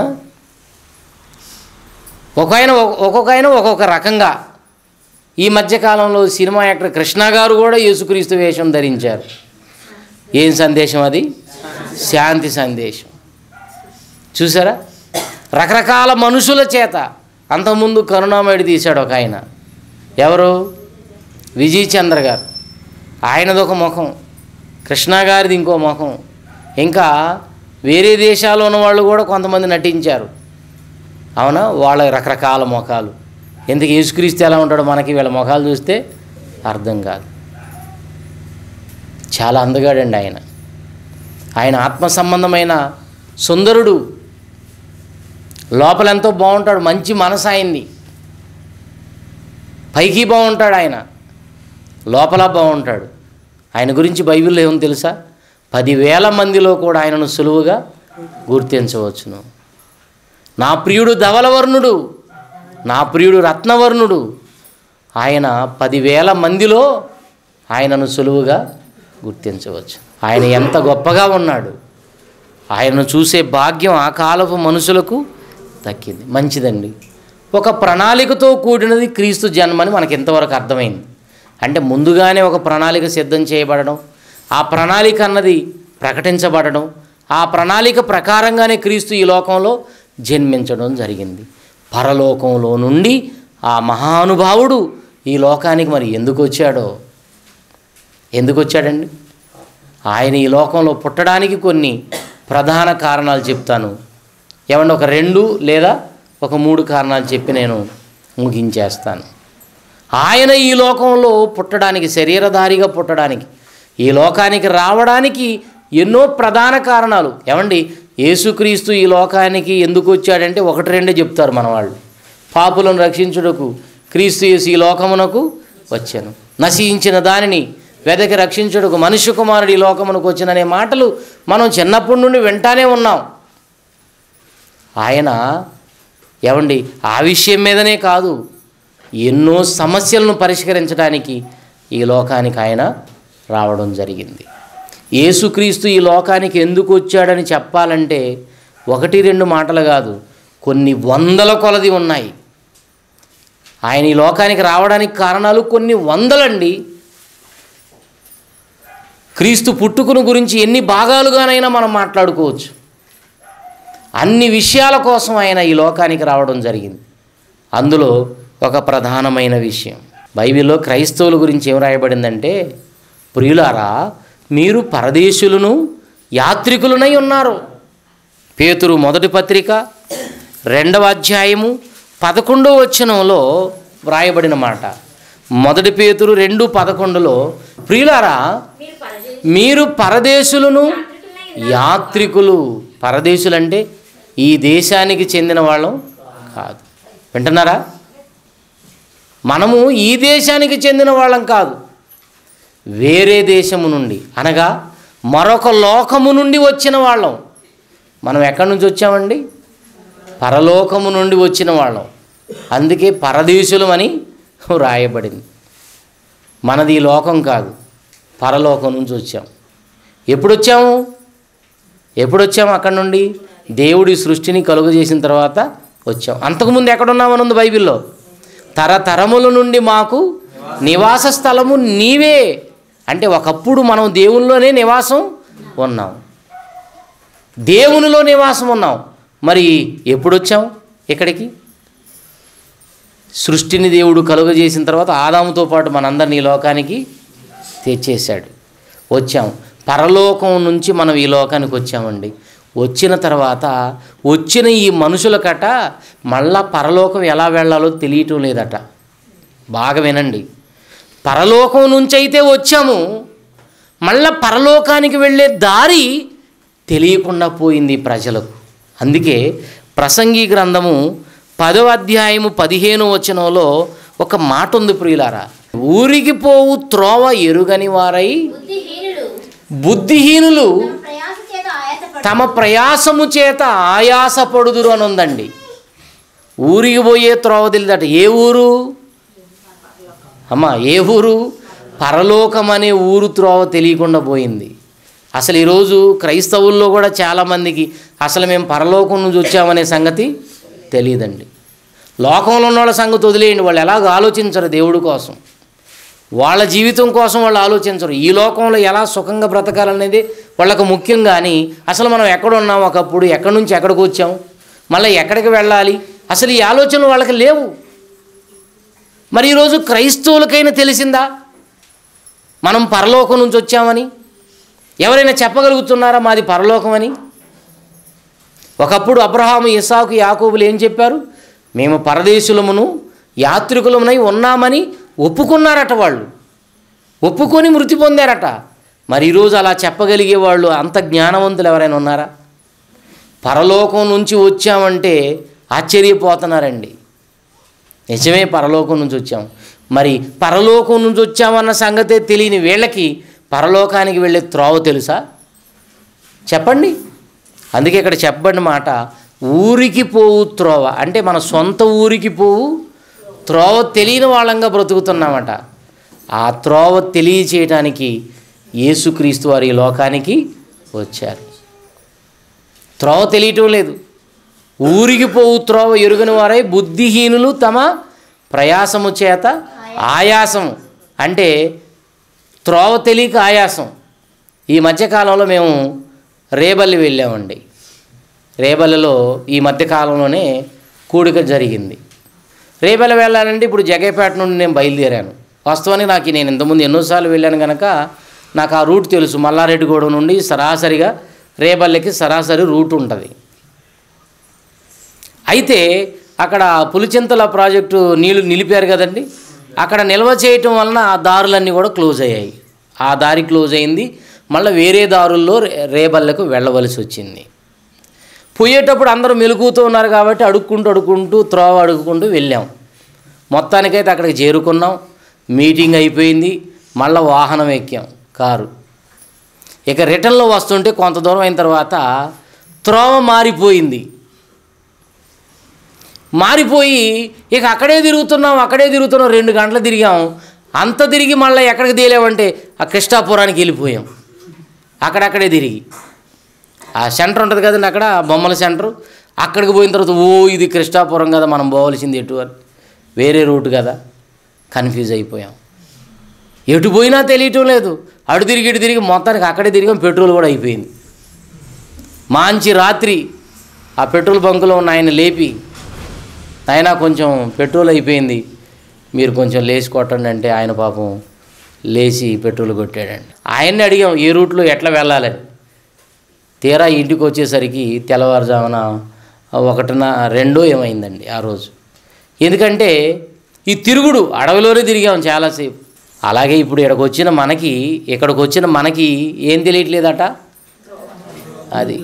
ఒక ఆయన ఒక్కొక్క ఆయన ఒక్కొక్క రకంగా ఈ మధ్యకాలంలో సినిమా యాక్టర్ కృష్ణ గారు కూడా యేసుక్రీస్తు వేషం ధరించారు ఏం సందేశం అది శాంతి సందేశం చూసారా రకరకాల మనుషుల చేత అంతకుముందు కరుణామయుడు తీశాడు ఒక ఆయన ఎవరు విజయ్ చంద్ర గారు ఆయనది ఒక ముఖం కృష్ణ గారిది ఇంకో ముఖం ఇంకా వేరే దేశాల్లో ఉన్న వాళ్ళు కూడా కొంతమంది నటించారు అవునా వాళ్ళ రకరకాల ముఖాలు ఎందుకు యేసుక్రీస్తు ఎలా ఉంటాడో మనకి వీళ్ళ ముఖాలు చూస్తే అర్థం కాదు చాలా అందగాడండి ఆయన ఆయన ఆత్మ సంబంధమైన సుందరుడు లోపల ఎంతో బాగుంటాడు మంచి మనసు ఆయన్ని పైకి బాగుంటాడు ఆయన లోపల బాగుంటాడు ఆయన గురించి బైబిల్లో ఏమో తెలుసా పదివేల మందిలో కూడా ఆయనను సులువుగా గుర్తించవచ్చును నా ప్రియుడు ధవలవర్ణుడు నా ప్రియుడు రత్నవర్ణుడు ఆయన పదివేల మందిలో ఆయనను సులువుగా గుర్తించవచ్చు ఆయన ఎంత గొప్పగా ఉన్నాడు ఆయనను చూసే భాగ్యం ఆ కాలపు మనుషులకు దక్కింది మంచిదండి ఒక ప్రణాళికతో కూడినది క్రీస్తు జన్మని మనకి ఇంతవరకు అర్థమైంది అంటే ముందుగానే ఒక ప్రణాళిక సిద్ధం చేయబడడం ఆ ప్రణాళిక అన్నది ప్రకటించబడడం ఆ ప్రణాళిక ప్రకారంగానే క్రీస్తు ఈ లోకంలో జన్మించడం జరిగింది పరలోకంలో నుండి ఆ మహానుభావుడు ఈ లోకానికి మరి ఎందుకు వచ్చాడో ఎందుకు వచ్చాడండి ఆయన ఈ లోకంలో పుట్టడానికి కొన్ని ప్రధాన కారణాలు చెప్తాను ఏమంటే ఒక రెండు లేదా ఒక మూడు కారణాలు చెప్పి నేను ముగించేస్తాను ఆయన ఈ లోకంలో పుట్టడానికి శరీరధారిగా పుట్టడానికి ఈ లోకానికి రావడానికి ఎన్నో ప్రధాన కారణాలు ఏమండి యేసుక్రీస్తు ఈ లోకానికి ఎందుకు వచ్చాడంటే ఒకటి రెండే చెప్తారు మన వాళ్ళు పాపులను రక్షించుటకు క్రీస్తు యేసు ఈ లోకమునకు వచ్చాను నశించిన దానిని వెదకి రక్షించుటకు మనుష్య కుమారుడు ఈ లోకమునకు వచ్చిననే మాటలు మనం చిన్నప్పటి నుండి వింటానే ఉన్నాం ఆయన ఏమండి ఆ విషయం మీదనే కాదు ఎన్నో సమస్యలను పరిష్కరించడానికి ఈ లోకానికి ఆయన రావడం జరిగింది యేసుక్రీస్తు ఈ లోకానికి ఎందుకు వచ్చాడని చెప్పాలంటే ఒకటి రెండు మాటలు కాదు కొన్ని వందల కొలది ఉన్నాయి ఆయన ఈ లోకానికి రావడానికి కారణాలు కొన్ని వందలండి క్రీస్తు పుట్టుకును గురించి ఎన్ని భాగాలుగానైనా మనం మాట్లాడుకోవచ్చు అన్ని విషయాల కోసం ఆయన ఈ లోకానికి రావడం జరిగింది అందులో ఒక ప్రధానమైన విషయం బైబిల్లో క్రైస్తవుల గురించి ఏం రాయబడిందంటే ప్రియులారా మీరు పరదేశులను యాత్రికులనై ఉన్నారు పేతురు మొదటి పత్రిక రెండవ అధ్యాయము పదకొండవ వచనంలో వ్రాయబడిన మాట మొదటి పేతురు రెండు పదకొండులో ప్రియులారా మీరు పరదే మీరు పరదేశులను యాత్రికులు పరదేశులంటే ఈ దేశానికి చెందిన వాళ్ళం కాదు వింటున్నారా మనము ఈ దేశానికి చెందిన వాళ్ళం కాదు వేరే దేశము నుండి అనగా మరొక లోకము నుండి వచ్చిన వాళ్ళం మనం ఎక్కడి నుంచి వచ్చామండి పరలోకము నుండి వచ్చిన వాళ్ళం అందుకే పరదేశులమని రాయబడింది మనది ఈ లోకం కాదు పరలోకం నుంచి వచ్చాం ఎప్పుడు వచ్చాము ఎప్పుడు వచ్చాము అక్కడి నుండి దేవుడి సృష్టిని కలుగు చేసిన తర్వాత వచ్చాం అంతకుముందు ఎక్కడున్నామని ఉంది బైబిల్లో తరతరముల నుండి మాకు నివాస స్థలము నీవే అంటే ఒకప్పుడు మనం దేవునిలోనే నివాసం ఉన్నాం దేవునిలో నివాసం ఉన్నాం మరి ఎప్పుడు వచ్చాం ఇక్కడికి సృష్టిని దేవుడు కలుగజేసిన తర్వాత ఆదాముతో పాటు మనందరినీ ఈ లోకానికి తెచ్చేశాడు వచ్చాం పరలోకం నుంచి మనం ఈ లోకానికి వచ్చామండి వచ్చిన తర్వాత వచ్చిన ఈ మనుషులకట మళ్ళా పరలోకం ఎలా వెళ్ళాలో తెలియటం లేదట బాగా వినండి పరలోకం నుంచి అయితే వచ్చాము మళ్ళా పరలోకానికి వెళ్ళే దారి తెలియకుండా పోయింది ప్రజలకు అందుకే ప్రసంగి గ్రంథము పదవ అధ్యాయము పదిహేను వచనంలో ఒక మాట ఉంది ప్రియులారా ఊరికి పోవు త్రోవ ఎరుగని వారై బుద్ధిహీనులు బుద్ధిహీనులు తమ ప్రయాస చేత ఆయాసపడు తమ ప్రయాసము చేత ఆయాసపడుదురు అని ఉందండి ఊరికి పోయే త్రోవ తెలియదట ఏ ఊరు అమ్మా ఏ ఊరు పరలోకం అనే ఊరు త్రోవ తెలియకుండా పోయింది అసలు ఈరోజు క్రైస్తవుల్లో కూడా చాలామందికి అసలు మేము పరలోకం నుంచి వచ్చామనే సంగతి తెలియదండి లోకంలో ఉన్న వాళ్ళ సంగతి వదిలేయండి వాళ్ళు ఎలాగ ఆలోచించరు దేవుడి కోసం వాళ్ళ జీవితం కోసం వాళ్ళు ఆలోచించరు ఈ లోకంలో ఎలా సుఖంగా బ్రతకాలనేది వాళ్ళకు ముఖ్యం కానీ అసలు మనం ఎక్కడ ఉన్నాం ఒకప్పుడు ఎక్కడి నుంచి ఎక్కడికి వచ్చాం మళ్ళీ ఎక్కడికి వెళ్ళాలి అసలు ఈ ఆలోచనలు వాళ్ళకి లేవు మరి ఈరోజు క్రైస్తవులకైనా తెలిసిందా మనం పరలోకం నుంచి వచ్చామని ఎవరైనా చెప్పగలుగుతున్నారా మాది పరలోకం అని ఒకప్పుడు అబ్రహాము ఇసాకు యాకోబులు ఏం చెప్పారు మేము పరదేశులమును యాత్రికులమునై ఉన్నామని ఒప్పుకున్నారట వాళ్ళు ఒప్పుకొని మృతి పొందారట మరి ఈరోజు అలా చెప్పగలిగే వాళ్ళు అంత జ్ఞానవంతులు ఎవరైనా ఉన్నారా పరలోకం నుంచి వచ్చామంటే ఆశ్చర్యపోతున్నారండి నిజమే పరలోకం నుంచి వచ్చాం మరి పరలోకం నుంచి వచ్చామన్న సంగతే తెలియని వీళ్ళకి పరలోకానికి వెళ్ళే త్రోవ తెలుసా చెప్పండి అందుకే ఇక్కడ చెప్పబడిన మాట ఊరికి పోవు త్రోవ అంటే మన సొంత ఊరికి పోవు త్రోవ తెలియని వాళ్ళంగా బ్రతుకుతున్నామట ఆ త్రోవ తెలియచేయటానికి యేసుక్రీస్తు వారి ఈ లోకానికి వచ్చారు త్రోవ తెలియటం లేదు ఊరికి పోవు త్రోవ ఎరుగని వారై బుద్ధిహీనులు తమ ప్రయాసము చేత ఆయాసము అంటే త్రోవ తెలియక ఆయాసం ఈ మధ్యకాలంలో మేము రేబల్లి వెళ్ళామండి రేబల్లిలో ఈ మధ్యకాలంలోనే కూడిక జరిగింది రేబల్లి వెళ్ళాలంటే ఇప్పుడు జగేపేట నుండి నేను బయలుదేరాను వాస్తవానికి నాకు నేను ఇంతకుముందు ఎన్నోసార్లు వెళ్ళాను కనుక నాకు ఆ రూట్ తెలుసు మల్లారెడ్డిగూడెం నుండి సరాసరిగా రేబల్లికి సరాసరి రూట్ ఉంటుంది అయితే అక్కడ పులిచింతల ప్రాజెక్టు నీళ్లు నిలిపారు కదండి అక్కడ నిల్వ చేయటం వలన ఆ దారులన్నీ కూడా క్లోజ్ అయ్యాయి ఆ దారి క్లోజ్ అయింది మళ్ళీ వేరే దారుల్లో రే- రేబల్లకు వెళ్ళవలసి వచ్చింది పోయేటప్పుడు అందరూ మెలుగుతూ ఉన్నారు కాబట్టి అడుక్కుంటూ అడుక్కుంటూ త్రోవ అడుక్కుంటూ వెళ్ళాం మొత్తానికైతే అక్కడికి చేరుకున్నాం మీటింగ్ అయిపోయింది మళ్ళీ వాహనం ఎక్కాం కారు ఇక రిటర్న్లో వస్తుంటే కొంత దూరం అయిన తర్వాత త్రోవ మారిపోయింది మారిపోయి ఇక అక్కడే తిరుగుతున్నాం అక్కడే తిరుగుతున్నాం రెండు గంటలు తిరిగాం అంత తిరిగి మళ్ళీ ఎక్కడికి తేలేమంటే ఆ కృష్ణాపురానికి వెళ్ళిపోయాం అక్కడక్కడే తిరిగి ఆ సెంటర్ ఉంటుంది కదండి అక్కడ ఆ బొమ్మల సెంటర్ అక్కడికి పోయిన తర్వాత ఓ ఇది కృష్ణాపురం కదా మనం పోవలసింది ఎటు అని వేరే రూట్ కదా కన్ఫ్యూజ్ అయిపోయాం ఎటు పోయినా తెలియటం లేదు అటు తిరిగి ఇటు తిరిగి మొత్తానికి అక్కడే తిరిగాం పెట్రోల్ కూడా అయిపోయింది మంచి రాత్రి ఆ పెట్రోల్ బంకులో ఉన్న ఆయన లేపి ఆయన కొంచెం పెట్రోల్ అయిపోయింది మీరు కొంచెం లేచి కొట్టండి అంటే ఆయన పాపం లేచి పెట్రోల్ కొట్టాడండి ఆయన్ని అడిగాం ఏ రూట్లో ఎట్లా వెళ్ళాలని తీరా ఇంటికి వచ్చేసరికి తెల్లవారుజామున ఒకటిన రెండో ఏమైందండి ఆ రోజు ఎందుకంటే ఈ తిరుగుడు అడవిలోనే తిరిగాం చాలాసేపు అలాగే ఇప్పుడు ఇక్కడికి వచ్చిన మనకి ఇక్కడికి వచ్చిన మనకి ఏం తెలియట్లేదట అది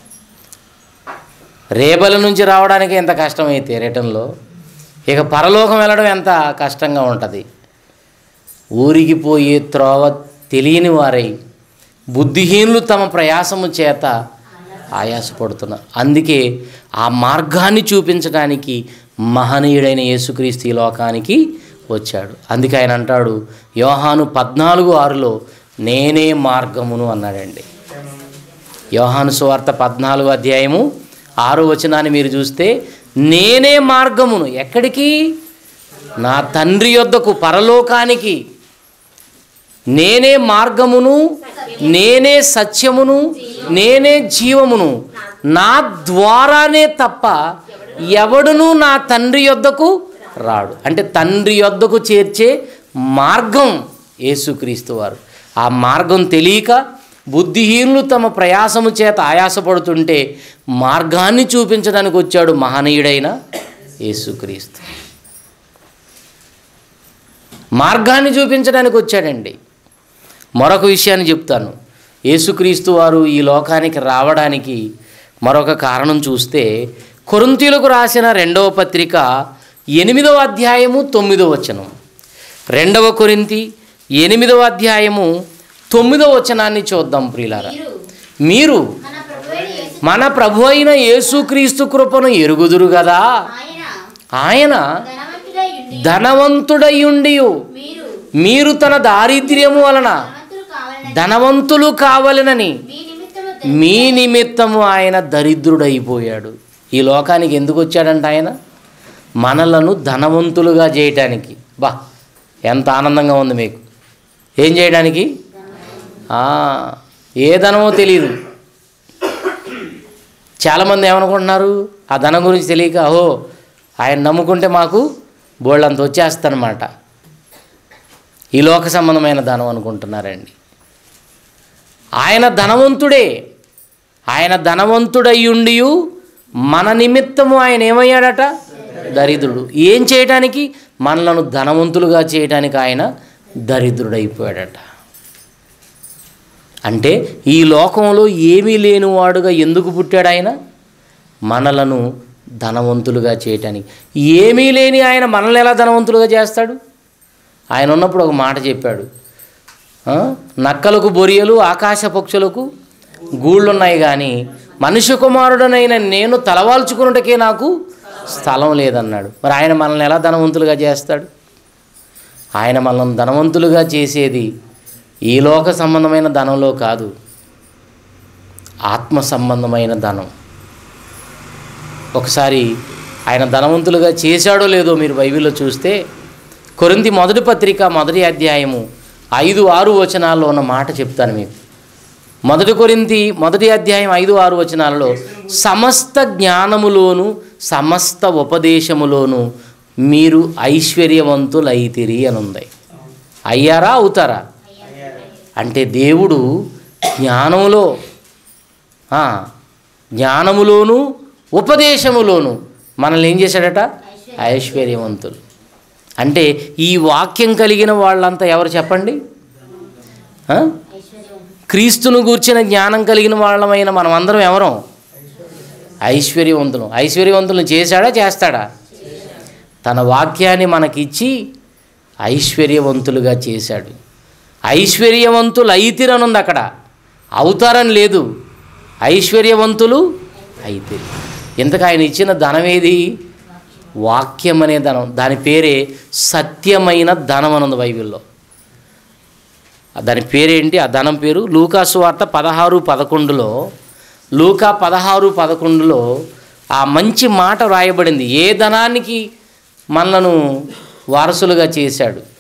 రేపల నుంచి రావడానికి ఎంత కష్టమైతే రిటర్న్లో ఇక పరలోకం వెళ్ళడం ఎంత కష్టంగా ఉంటుంది ఊరికి పోయే త్రోవ తెలియని వారై బుద్ధిహీనులు తమ ప్రయాసము చేత ఆయాసపడుతున్నారు అందుకే ఆ మార్గాన్ని చూపించడానికి మహనీయుడైన యేసుక్రీస్తు ఈ లోకానికి వచ్చాడు అందుకే ఆయన అంటాడు యోహాను పద్నాలుగు ఆరులో నేనే మార్గమును అన్నాడండి యోహాను సువార్త పద్నాలుగు అధ్యాయము ఆరో వచనాన్ని మీరు చూస్తే నేనే మార్గమును ఎక్కడికి నా తండ్రి యొద్దకు పరలోకానికి నేనే మార్గమును నేనే సత్యమును నేనే జీవమును నా ద్వారానే తప్ప ఎవడును నా తండ్రి యొద్దకు రాడు అంటే తండ్రి యొద్దకు చేర్చే మార్గం యేసుక్రీస్తు వారు ఆ మార్గం తెలియక బుద్ధిహీనులు తమ ప్రయాసము చేత ఆయాసపడుతుంటే మార్గాన్ని చూపించడానికి వచ్చాడు మహనీయుడైన యేసుక్రీస్తు మార్గాన్ని చూపించడానికి వచ్చాడండి మరొక విషయాన్ని చెప్తాను యేసుక్రీస్తు వారు ఈ లోకానికి రావడానికి మరొక కారణం చూస్తే కొరింతీలకు రాసిన రెండవ పత్రిక ఎనిమిదవ అధ్యాయము తొమ్మిదవ వచనం రెండవ కొరింతి ఎనిమిదవ అధ్యాయము తొమ్మిదవ వచనాన్ని చూద్దాం ప్రియులారా మీరు మీరు మన ప్రభువైన యేసు మన ప్రభు అయిన యేసుక్రీస్తు కృపను ఎరుగుదురు కదా ఆయన ఆయన ధనవంతుడై ఉండి ధనవంతుడయ్యుండి మీరు మీరు తన దారిద్ర్యము వలన ధనవంతులు కావాలని ధనవంతులు కావలనని మీ నిమిత్తము మీ నిమిత్తము ఆయన దరిద్రుడైపోయాడు ఈ లోకానికి ఎందుకు వచ్చాడంట ఆయన మనలను ధనవంతులుగా చేయటానికి బా ఎంత ఆనందంగా ఉంది మీకు ఏం చేయడానికి ఆ, ఏ ధనమో తెలియదు చాలామంది ఏమనుకుంటున్నారు ఆ ధనం గురించి తెలియక ఓహో ఆయన నమ్ముకుంటే మాకు బోళ్ళంత వచ్చేస్తనమాట ఈ లోక సంబంధమైన ధనం అనుకుంటున్నారండి ఆయన ధనవంతుడే ఆయన ధనవంతుడయ్యుండి మన నిమిత్తము ఆయన ఏమయ్యాడట దరిద్రుడు ఏం చేయటానికి మనలను ధనవంతులుగా చేయటానికి ఆయన దరిద్రుడైపోయాడట అంటే ఈ లోకంలో ఏమీ లేనివాడుగా ఎందుకు పుట్టాడు ఆయన మనలను ధనవంతులుగా చేయటానికి ఏమీ లేని ఆయన మనల్ని ఎలా ధనవంతులుగా చేస్తాడు ఆయన ఉన్నప్పుడు ఒక మాట చెప్పాడు ఆ? నక్కలకు బొరియలు ఆకాశ పక్షులకు గూళ్ళున్నాయి కానీ మనుష్య కుమారుడనైన నేను తలవాల్చుకున్నటకే నాకు స్థలం లేదన్నాడు మరి ఆయన మనల్ని ఎలా ధనవంతులుగా చేస్తాడు ఆయన మనల్ని ధనవంతులుగా చేసేది ఈ లోక సంబంధమైన ధనంలో కాదు ఆత్మ సంబంధమైన ధనం ఒకసారి ఆయన ధనవంతులుగా చేశాడో లేదో మీరు బైబిల్లో చూస్తే కొరింది మొదటి పత్రిక మొదటి అధ్యాయము ఐదు ఆరు వచనాల్లో ఉన్న మాట చెప్తాను మీకు మొదటి కొరింతి మొదటి అధ్యాయం ఐదు ఆరు వచనాలలో సమస్త జ్ఞానములోను సమస్త ఉపదేశములోను మీరు ఐశ్వర్యవంతులైతిరి అని ఉంది అయ్యారా అవుతారా అంటే దేవుడు జ్ఞానములో ఆ, జ్ఞానములోను ఉపదేశములోను మనల్ని ఏం చేశాడట ఐశ్వర్యవంతులు అంటే ఈ వాక్యం కలిగిన వాళ్ళంతా ఎవరు చెప్పండి ఆ? క్రీస్తును గూర్చిన జ్ఞానం కలిగిన వాళ్ళమైన మనం అందరం ఎవరం ఐశ్వర్యవంతులు ఐశ్వర్యవంతులను చేశాడా చేస్తాడా తన వాక్యాన్ని మనకిచ్చి ఐశ్వర్యవంతులుగా చేశాడు ఐశ్వర్యవంతులు అయితిరనుంది అక్కడ అవుతారని లేదు ఐశ్వర్యవంతులు అయితే ఇంతకు ఆయన ఇచ్చిన ధనం ఏది వాక్యం అనే ధనం దాని పేరే సత్యమైన ధనం అనుంది బైబిల్లో దాని పేరేంటి ఆ ధనం పేరు లూకాసు వార్త పదహారు పదకొండులో లూకా పదహారు పదకొండులో ఆ మంచి మాట రాయబడింది ఏ ధనానికి మనలను వారసులుగా చేశాడు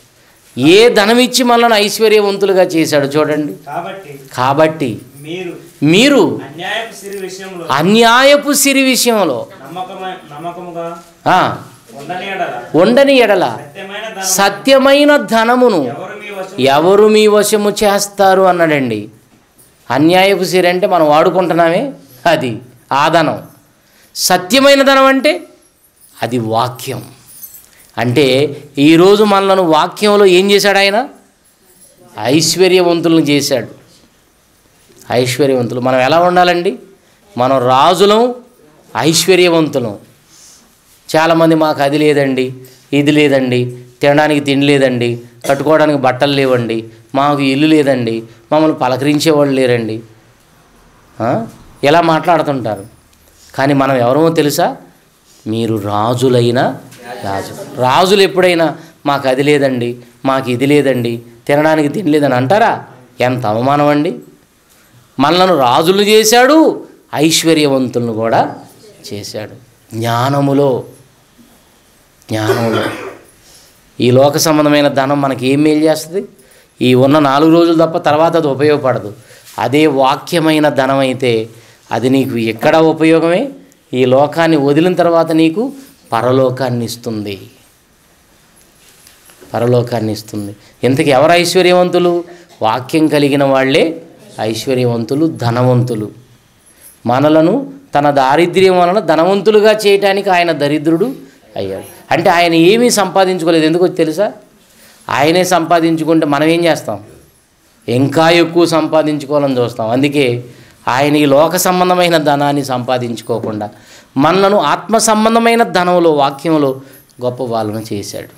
ఏ ధనమిచ్చి మనల్ని ఐశ్వర్యవంతులుగా చేశాడు చూడండి కాబట్టి కాబట్టి మీరు మీరు అన్యాయపు సిరి విషయంలో అన్యాయపు సిరి విషయంలో నమ్మకమై నమ్మకముగా ఆ, ఉండని ఎడల ఉండని ఎడల సత్యమైన ధనం సత్యమైన ధనమును ఎవరు మీ వశం ఎవరు మీ వశము చేస్తారు అన్నాడండి అన్యాయపు సిరి అంటే మనం వాడుకుంటున్నామే అది ఆ ధనం సత్యమైన ధనం అంటే అది వాక్యం అంటే ఈరోజు మనలను వాక్యంలో ఏం చేశాడు ఆయన ఐశ్వర్యవంతులను చేశాడు ఐశ్వర్యవంతులు మనం ఎలా ఉండాలండి మనం రాజులం ఐశ్వర్యవంతులం చాలామంది మాకు అది లేదండి ఇది లేదండి తినడానికి తిండి లేదండి కట్టుకోవడానికి బట్టలు లేవండి మాకు ఇల్లు లేదండి మమ్మల్ని పలకరించేవాళ్ళు లేరండి ఆ? ఇలా మాట్లాడుతుంటారు కానీ మనం ఎవరమో తెలుసా మీరు రాజులైన రాజు రాజులు ఎప్పుడైనా మాకు అది లేదండి మాకు ఇది లేదండి తినడానికి తిండి లేదని అంటారా ఎంత అవమానం అండి మనలను రాజులు చేశాడు ఐశ్వర్యవంతులను కూడా చేశాడు జ్ఞానములో జ్ఞానంలో ఈ లోక సంబంధమైన ధనం మనకి ఏం మేలు చేస్తుంది ఈ ఉన్న నాలుగు రోజులు తప్ప తర్వాత అది ఉపయోగపడదు అదే వాక్యమైన ధనం అయితే అది నీకు ఎక్కడ ఉపయోగమే ఈ లోకాన్ని వదిలిన తర్వాత నీకు పరలోకాన్ని ఇస్తుంది పరలోకాన్ని ఇస్తుంది ఇంతకు ఎవరు ఐశ్వర్యవంతులు వాక్యం కలిగిన వాళ్ళే ఐశ్వర్యవంతులు ధనవంతులు మనలను తన దారిద్ర్యం వలన ధనవంతులుగా చేయటానికి ఆయన దరిద్రుడు అయ్యాడు అంటే ఆయన ఏమీ సంపాదించుకోలేదు ఎందుకో తెలుసా ఆయనే సంపాదించుకుంటే మనం ఏం చేస్తాం ఇంకా ఎక్కువ సంపాదించుకోవాలని చూస్తాం అందుకే ఆయన ఈ లోక సంబంధమైన ధనాన్ని సంపాదించుకోకుండా మనలను ఆత్మ సంబంధమైన ధనంలో వాక్యంలో గొప్ప వాళ్ళను చేశాడు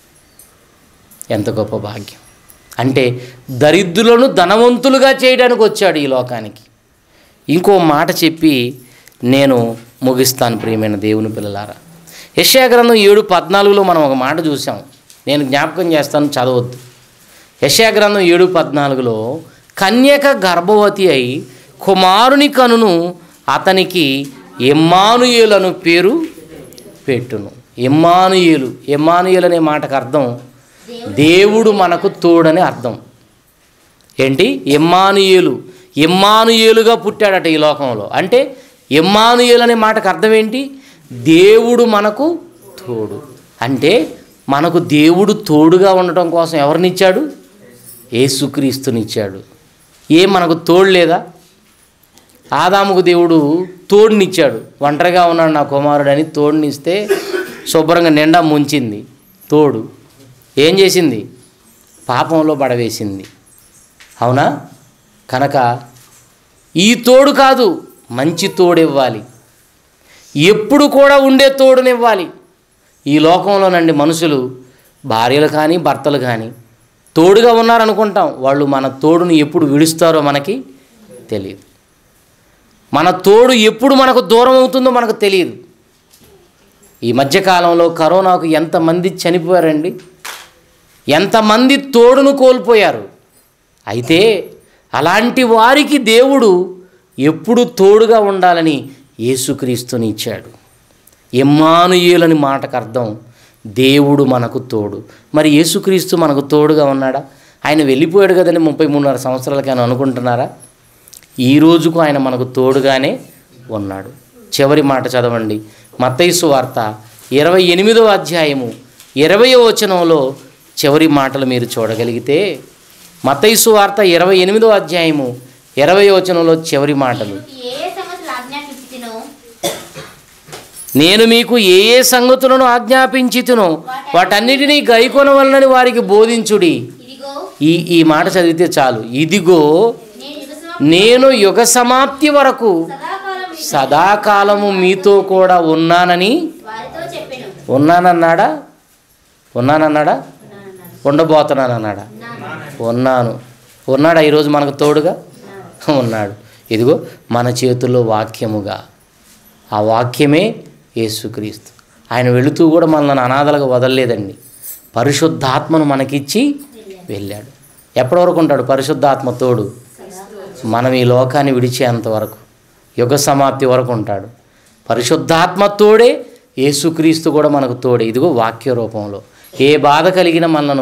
ఎంత గొప్ప భాగ్యం అంటే దరిద్రులను ధనవంతులుగా చేయడానికి వచ్చాడు ఈ లోకానికి ఇంకో మాట చెప్పి నేను ముగిస్తాను ప్రియమైన దేవుని పిల్లలారా యెషయా గ్రంథం ఏడు పద్నాలుగులో మనం ఒక మాట చూసాం నేను జ్ఞాపకం చేస్తాను చదవద్దు యెషయా గ్రంథం ఏడు పద్నాలుగులో కన్యక గర్భవతి అయి కుమారుని కనును అతనికి ఎమ్మానుయేలు అను పేరు పెట్టును ఎమ్మానుయేలు ఎమ్మానుయేలు అనే మాటకు అర్థం దేవుడు మనకు తోడని అర్థం ఏంటి ఎమ్మానుయేలు ఎమ్మానుయేలుగా పుట్టాడట ఈ లోకంలో అంటే ఎమ్మానుయేలు అనే మాటకు అర్థం ఏంటి దేవుడు మనకు తోడు అంటే మనకు దేవుడు తోడుగా ఉండటం కోసం ఎవరినిచ్చాడు యేసుక్రీస్తునిచ్చాడు ఏ మనకు తోడు లేదా ఆదాముకు దేవుడు తోడునిచ్చాడు ఒంటరిగా ఉన్నాడు నా కుమారుడు అని తోడునిస్తే శుభ్రంగా నిండా ముంచింది తోడు ఏం చేసింది పాపంలో పడవేసింది అవునా కనుక ఈ తోడు కాదు మంచి తోడు ఇవ్వాలి ఎప్పుడు కూడా ఉండే తోడునివ్వాలి ఈ లోకంలోనండి మనుషులు భార్యలు కానీ భర్తలు కానీ తోడుగా ఉన్నారనుకుంటాం వాళ్ళు మన తోడుని ఎప్పుడు విడుస్తారో మనకి తెలియదు మన తోడు ఎప్పుడు మనకు దూరం అవుతుందో మనకు తెలియదు ఈ మధ్యకాలంలో కరోనాకు ఎంతమంది చనిపోయారండి ఎంతమంది తోడును కోల్పోయారు అయితే అలాంటి వారికి దేవుడు ఎప్పుడు తోడుగా ఉండాలని యేసుక్రీస్తుని ఇచ్చాడు ఎమ్మానుయేలని మాటకు అర్థం దేవుడు మనకు తోడు మరి యేసుక్రీస్తు మనకు తోడుగా ఉన్నాడా ఆయన వెళ్ళిపోయాడు కదండి ముప్పై మూడున్నర సంవత్సరాలకి అని అనుకుంటున్నారా ఈ రోజుకు ఆయన మనకు తోడుగానే ఉన్నాడు చివరి మాట చదవండి మత్తైసు వార్త ఇరవై ఎనిమిదో అధ్యాయము ఇరవయో వచనంలో చివరి మాటలు మీరు చూడగలిగితే మత్తైసు వార్త ఇరవై ఎనిమిదో అధ్యాయము ఇరవై వచనంలో చివరి మాటలు ఏ ఏ సంగతులు ఆజ్ఞాపించితినో నేను మీకు ఏ ఏ సంగతులను ఆజ్ఞాపించితునో వాటన్నిటినీ గైకొనవలనని వారికి బోధించుడి ఇదిగో ఈ ఈ మాట చదివితే చాలు ఇదిగో నేను యుగ నేను యుగ సమాప్తి వరకు సదాకాలం మీతో సదాకాలము మీతో కూడా ఉన్నానని వారితో చెప్పెను ఉన్నానన్నాడా ఉన్నానన్నాడా ఉన్నానన్నాడు. ఉండబోతున్నానన్నాడా ఉన్నాను. ఉన్నాను ఉన్నాడా ఈరోజు మనకు తోడుగా ఉన్నాడు ఇదిగో మన చేతుల్లో వాక్యముగా ఆ వాక్యమే యేసుక్రీస్తు ఆయన వెళుతూ కూడా మనల్ని అనాథలుగా వదలలేదండి పరిశుద్ధాత్మను మనకిచ్చి వెళ్ళాడు ఎప్పటి వరకు ఉంటాడు పరిశుద్ధాత్మ తోడు మనం ఈ లోకాన్ని విడిచేంత వరకు యుగ సమాప్తి వరకు ఉంటాడు పరిశుద్ధాత్మ తోడే యేసుక్రీస్తు కూడా మనకు తోడే ఇదిగో వాక్య రూపంలో ఏ బాధ కలిగిన మనను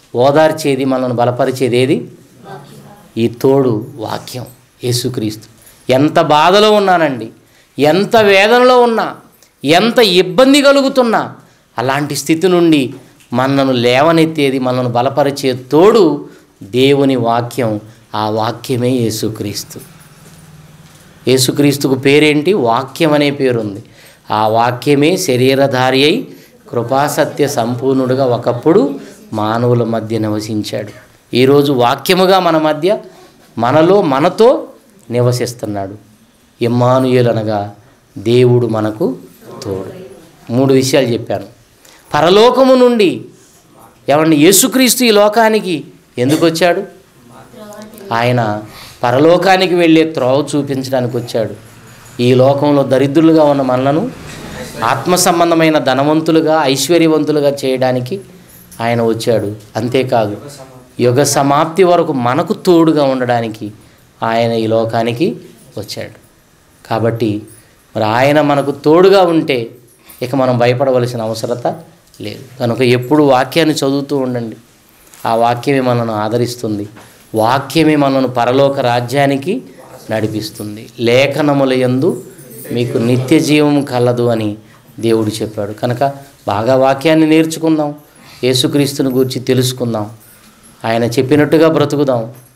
ఓదార్చేది మనల్ని బలపరిచేది ఏది ఈ తోడు వాక్యం యేసుక్రీస్తు ఎంత బాధలో ఉన్నానండి ఎంత వేదనలో ఉన్నా ఎంత ఇబ్బంది కలుగుతున్నా అలాంటి స్థితి నుండి మనను లేవనెత్తేది మనను బలపరిచే తోడు దేవుని వాక్యం ఆ వాక్యమే యేసుక్రీస్తు యేసుక్రీస్తుకు పేరేంటి వాక్యం అనే పేరుంది ఆ వాక్యమే శరీరధారి అయి కృపాసత్య సంపూర్ణుడుగా ఒకప్పుడు మానవుల మధ్య నివసించాడు ఈరోజు వాక్యముగా మన మధ్య మనలో మనతో నివసిస్తున్నాడు ఇమ్మానుయేలు అనగా దేవుడు మనకు తోడు మూడు విషయాలు చెప్పాను పరలోకము నుండి ఏమండి యేసుక్రీస్తు ఈ లోకానికి ఎందుకు వచ్చాడు ఆయన పరలోకానికి వెళ్ళే త్రోవ చూపించడానికి వచ్చాడు ఈ లోకంలో దరిద్రులుగా ఉన్న మనలను ఆత్మ సంబంధమైన ధనవంతులుగా ఐశ్వర్యవంతులుగా చేయడానికి ఆయన వచ్చాడు అంతేకాదు యుగ సమాప్తి వరకు మనకు తోడుగా ఉండడానికి ఆయన ఈ లోకానికి వచ్చాడు కాబట్టి మరి ఆయన మనకు తోడుగా ఉంటే ఇక మనం భయపడవలసిన అవసరత లేదు కనుక ఎప్పుడు వాక్యాన్ని చదువుతూ ఉండండి ఆ వాక్యమే మనను ఆదరిస్తుంది వాక్యమే మనను పరలోక రాజ్యానికి నడిపిస్తుంది లేఖనముల యందు మీకు నిత్య జీవం కలదు అని దేవుడు చెప్పాడు కనుక బాగా వాక్యాన్ని నేర్చుకుందాం యేసుక్రీస్తుని గురించి తెలుసుకుందాం ఆయన చెప్పినట్టుగా బ్రతుకుదాం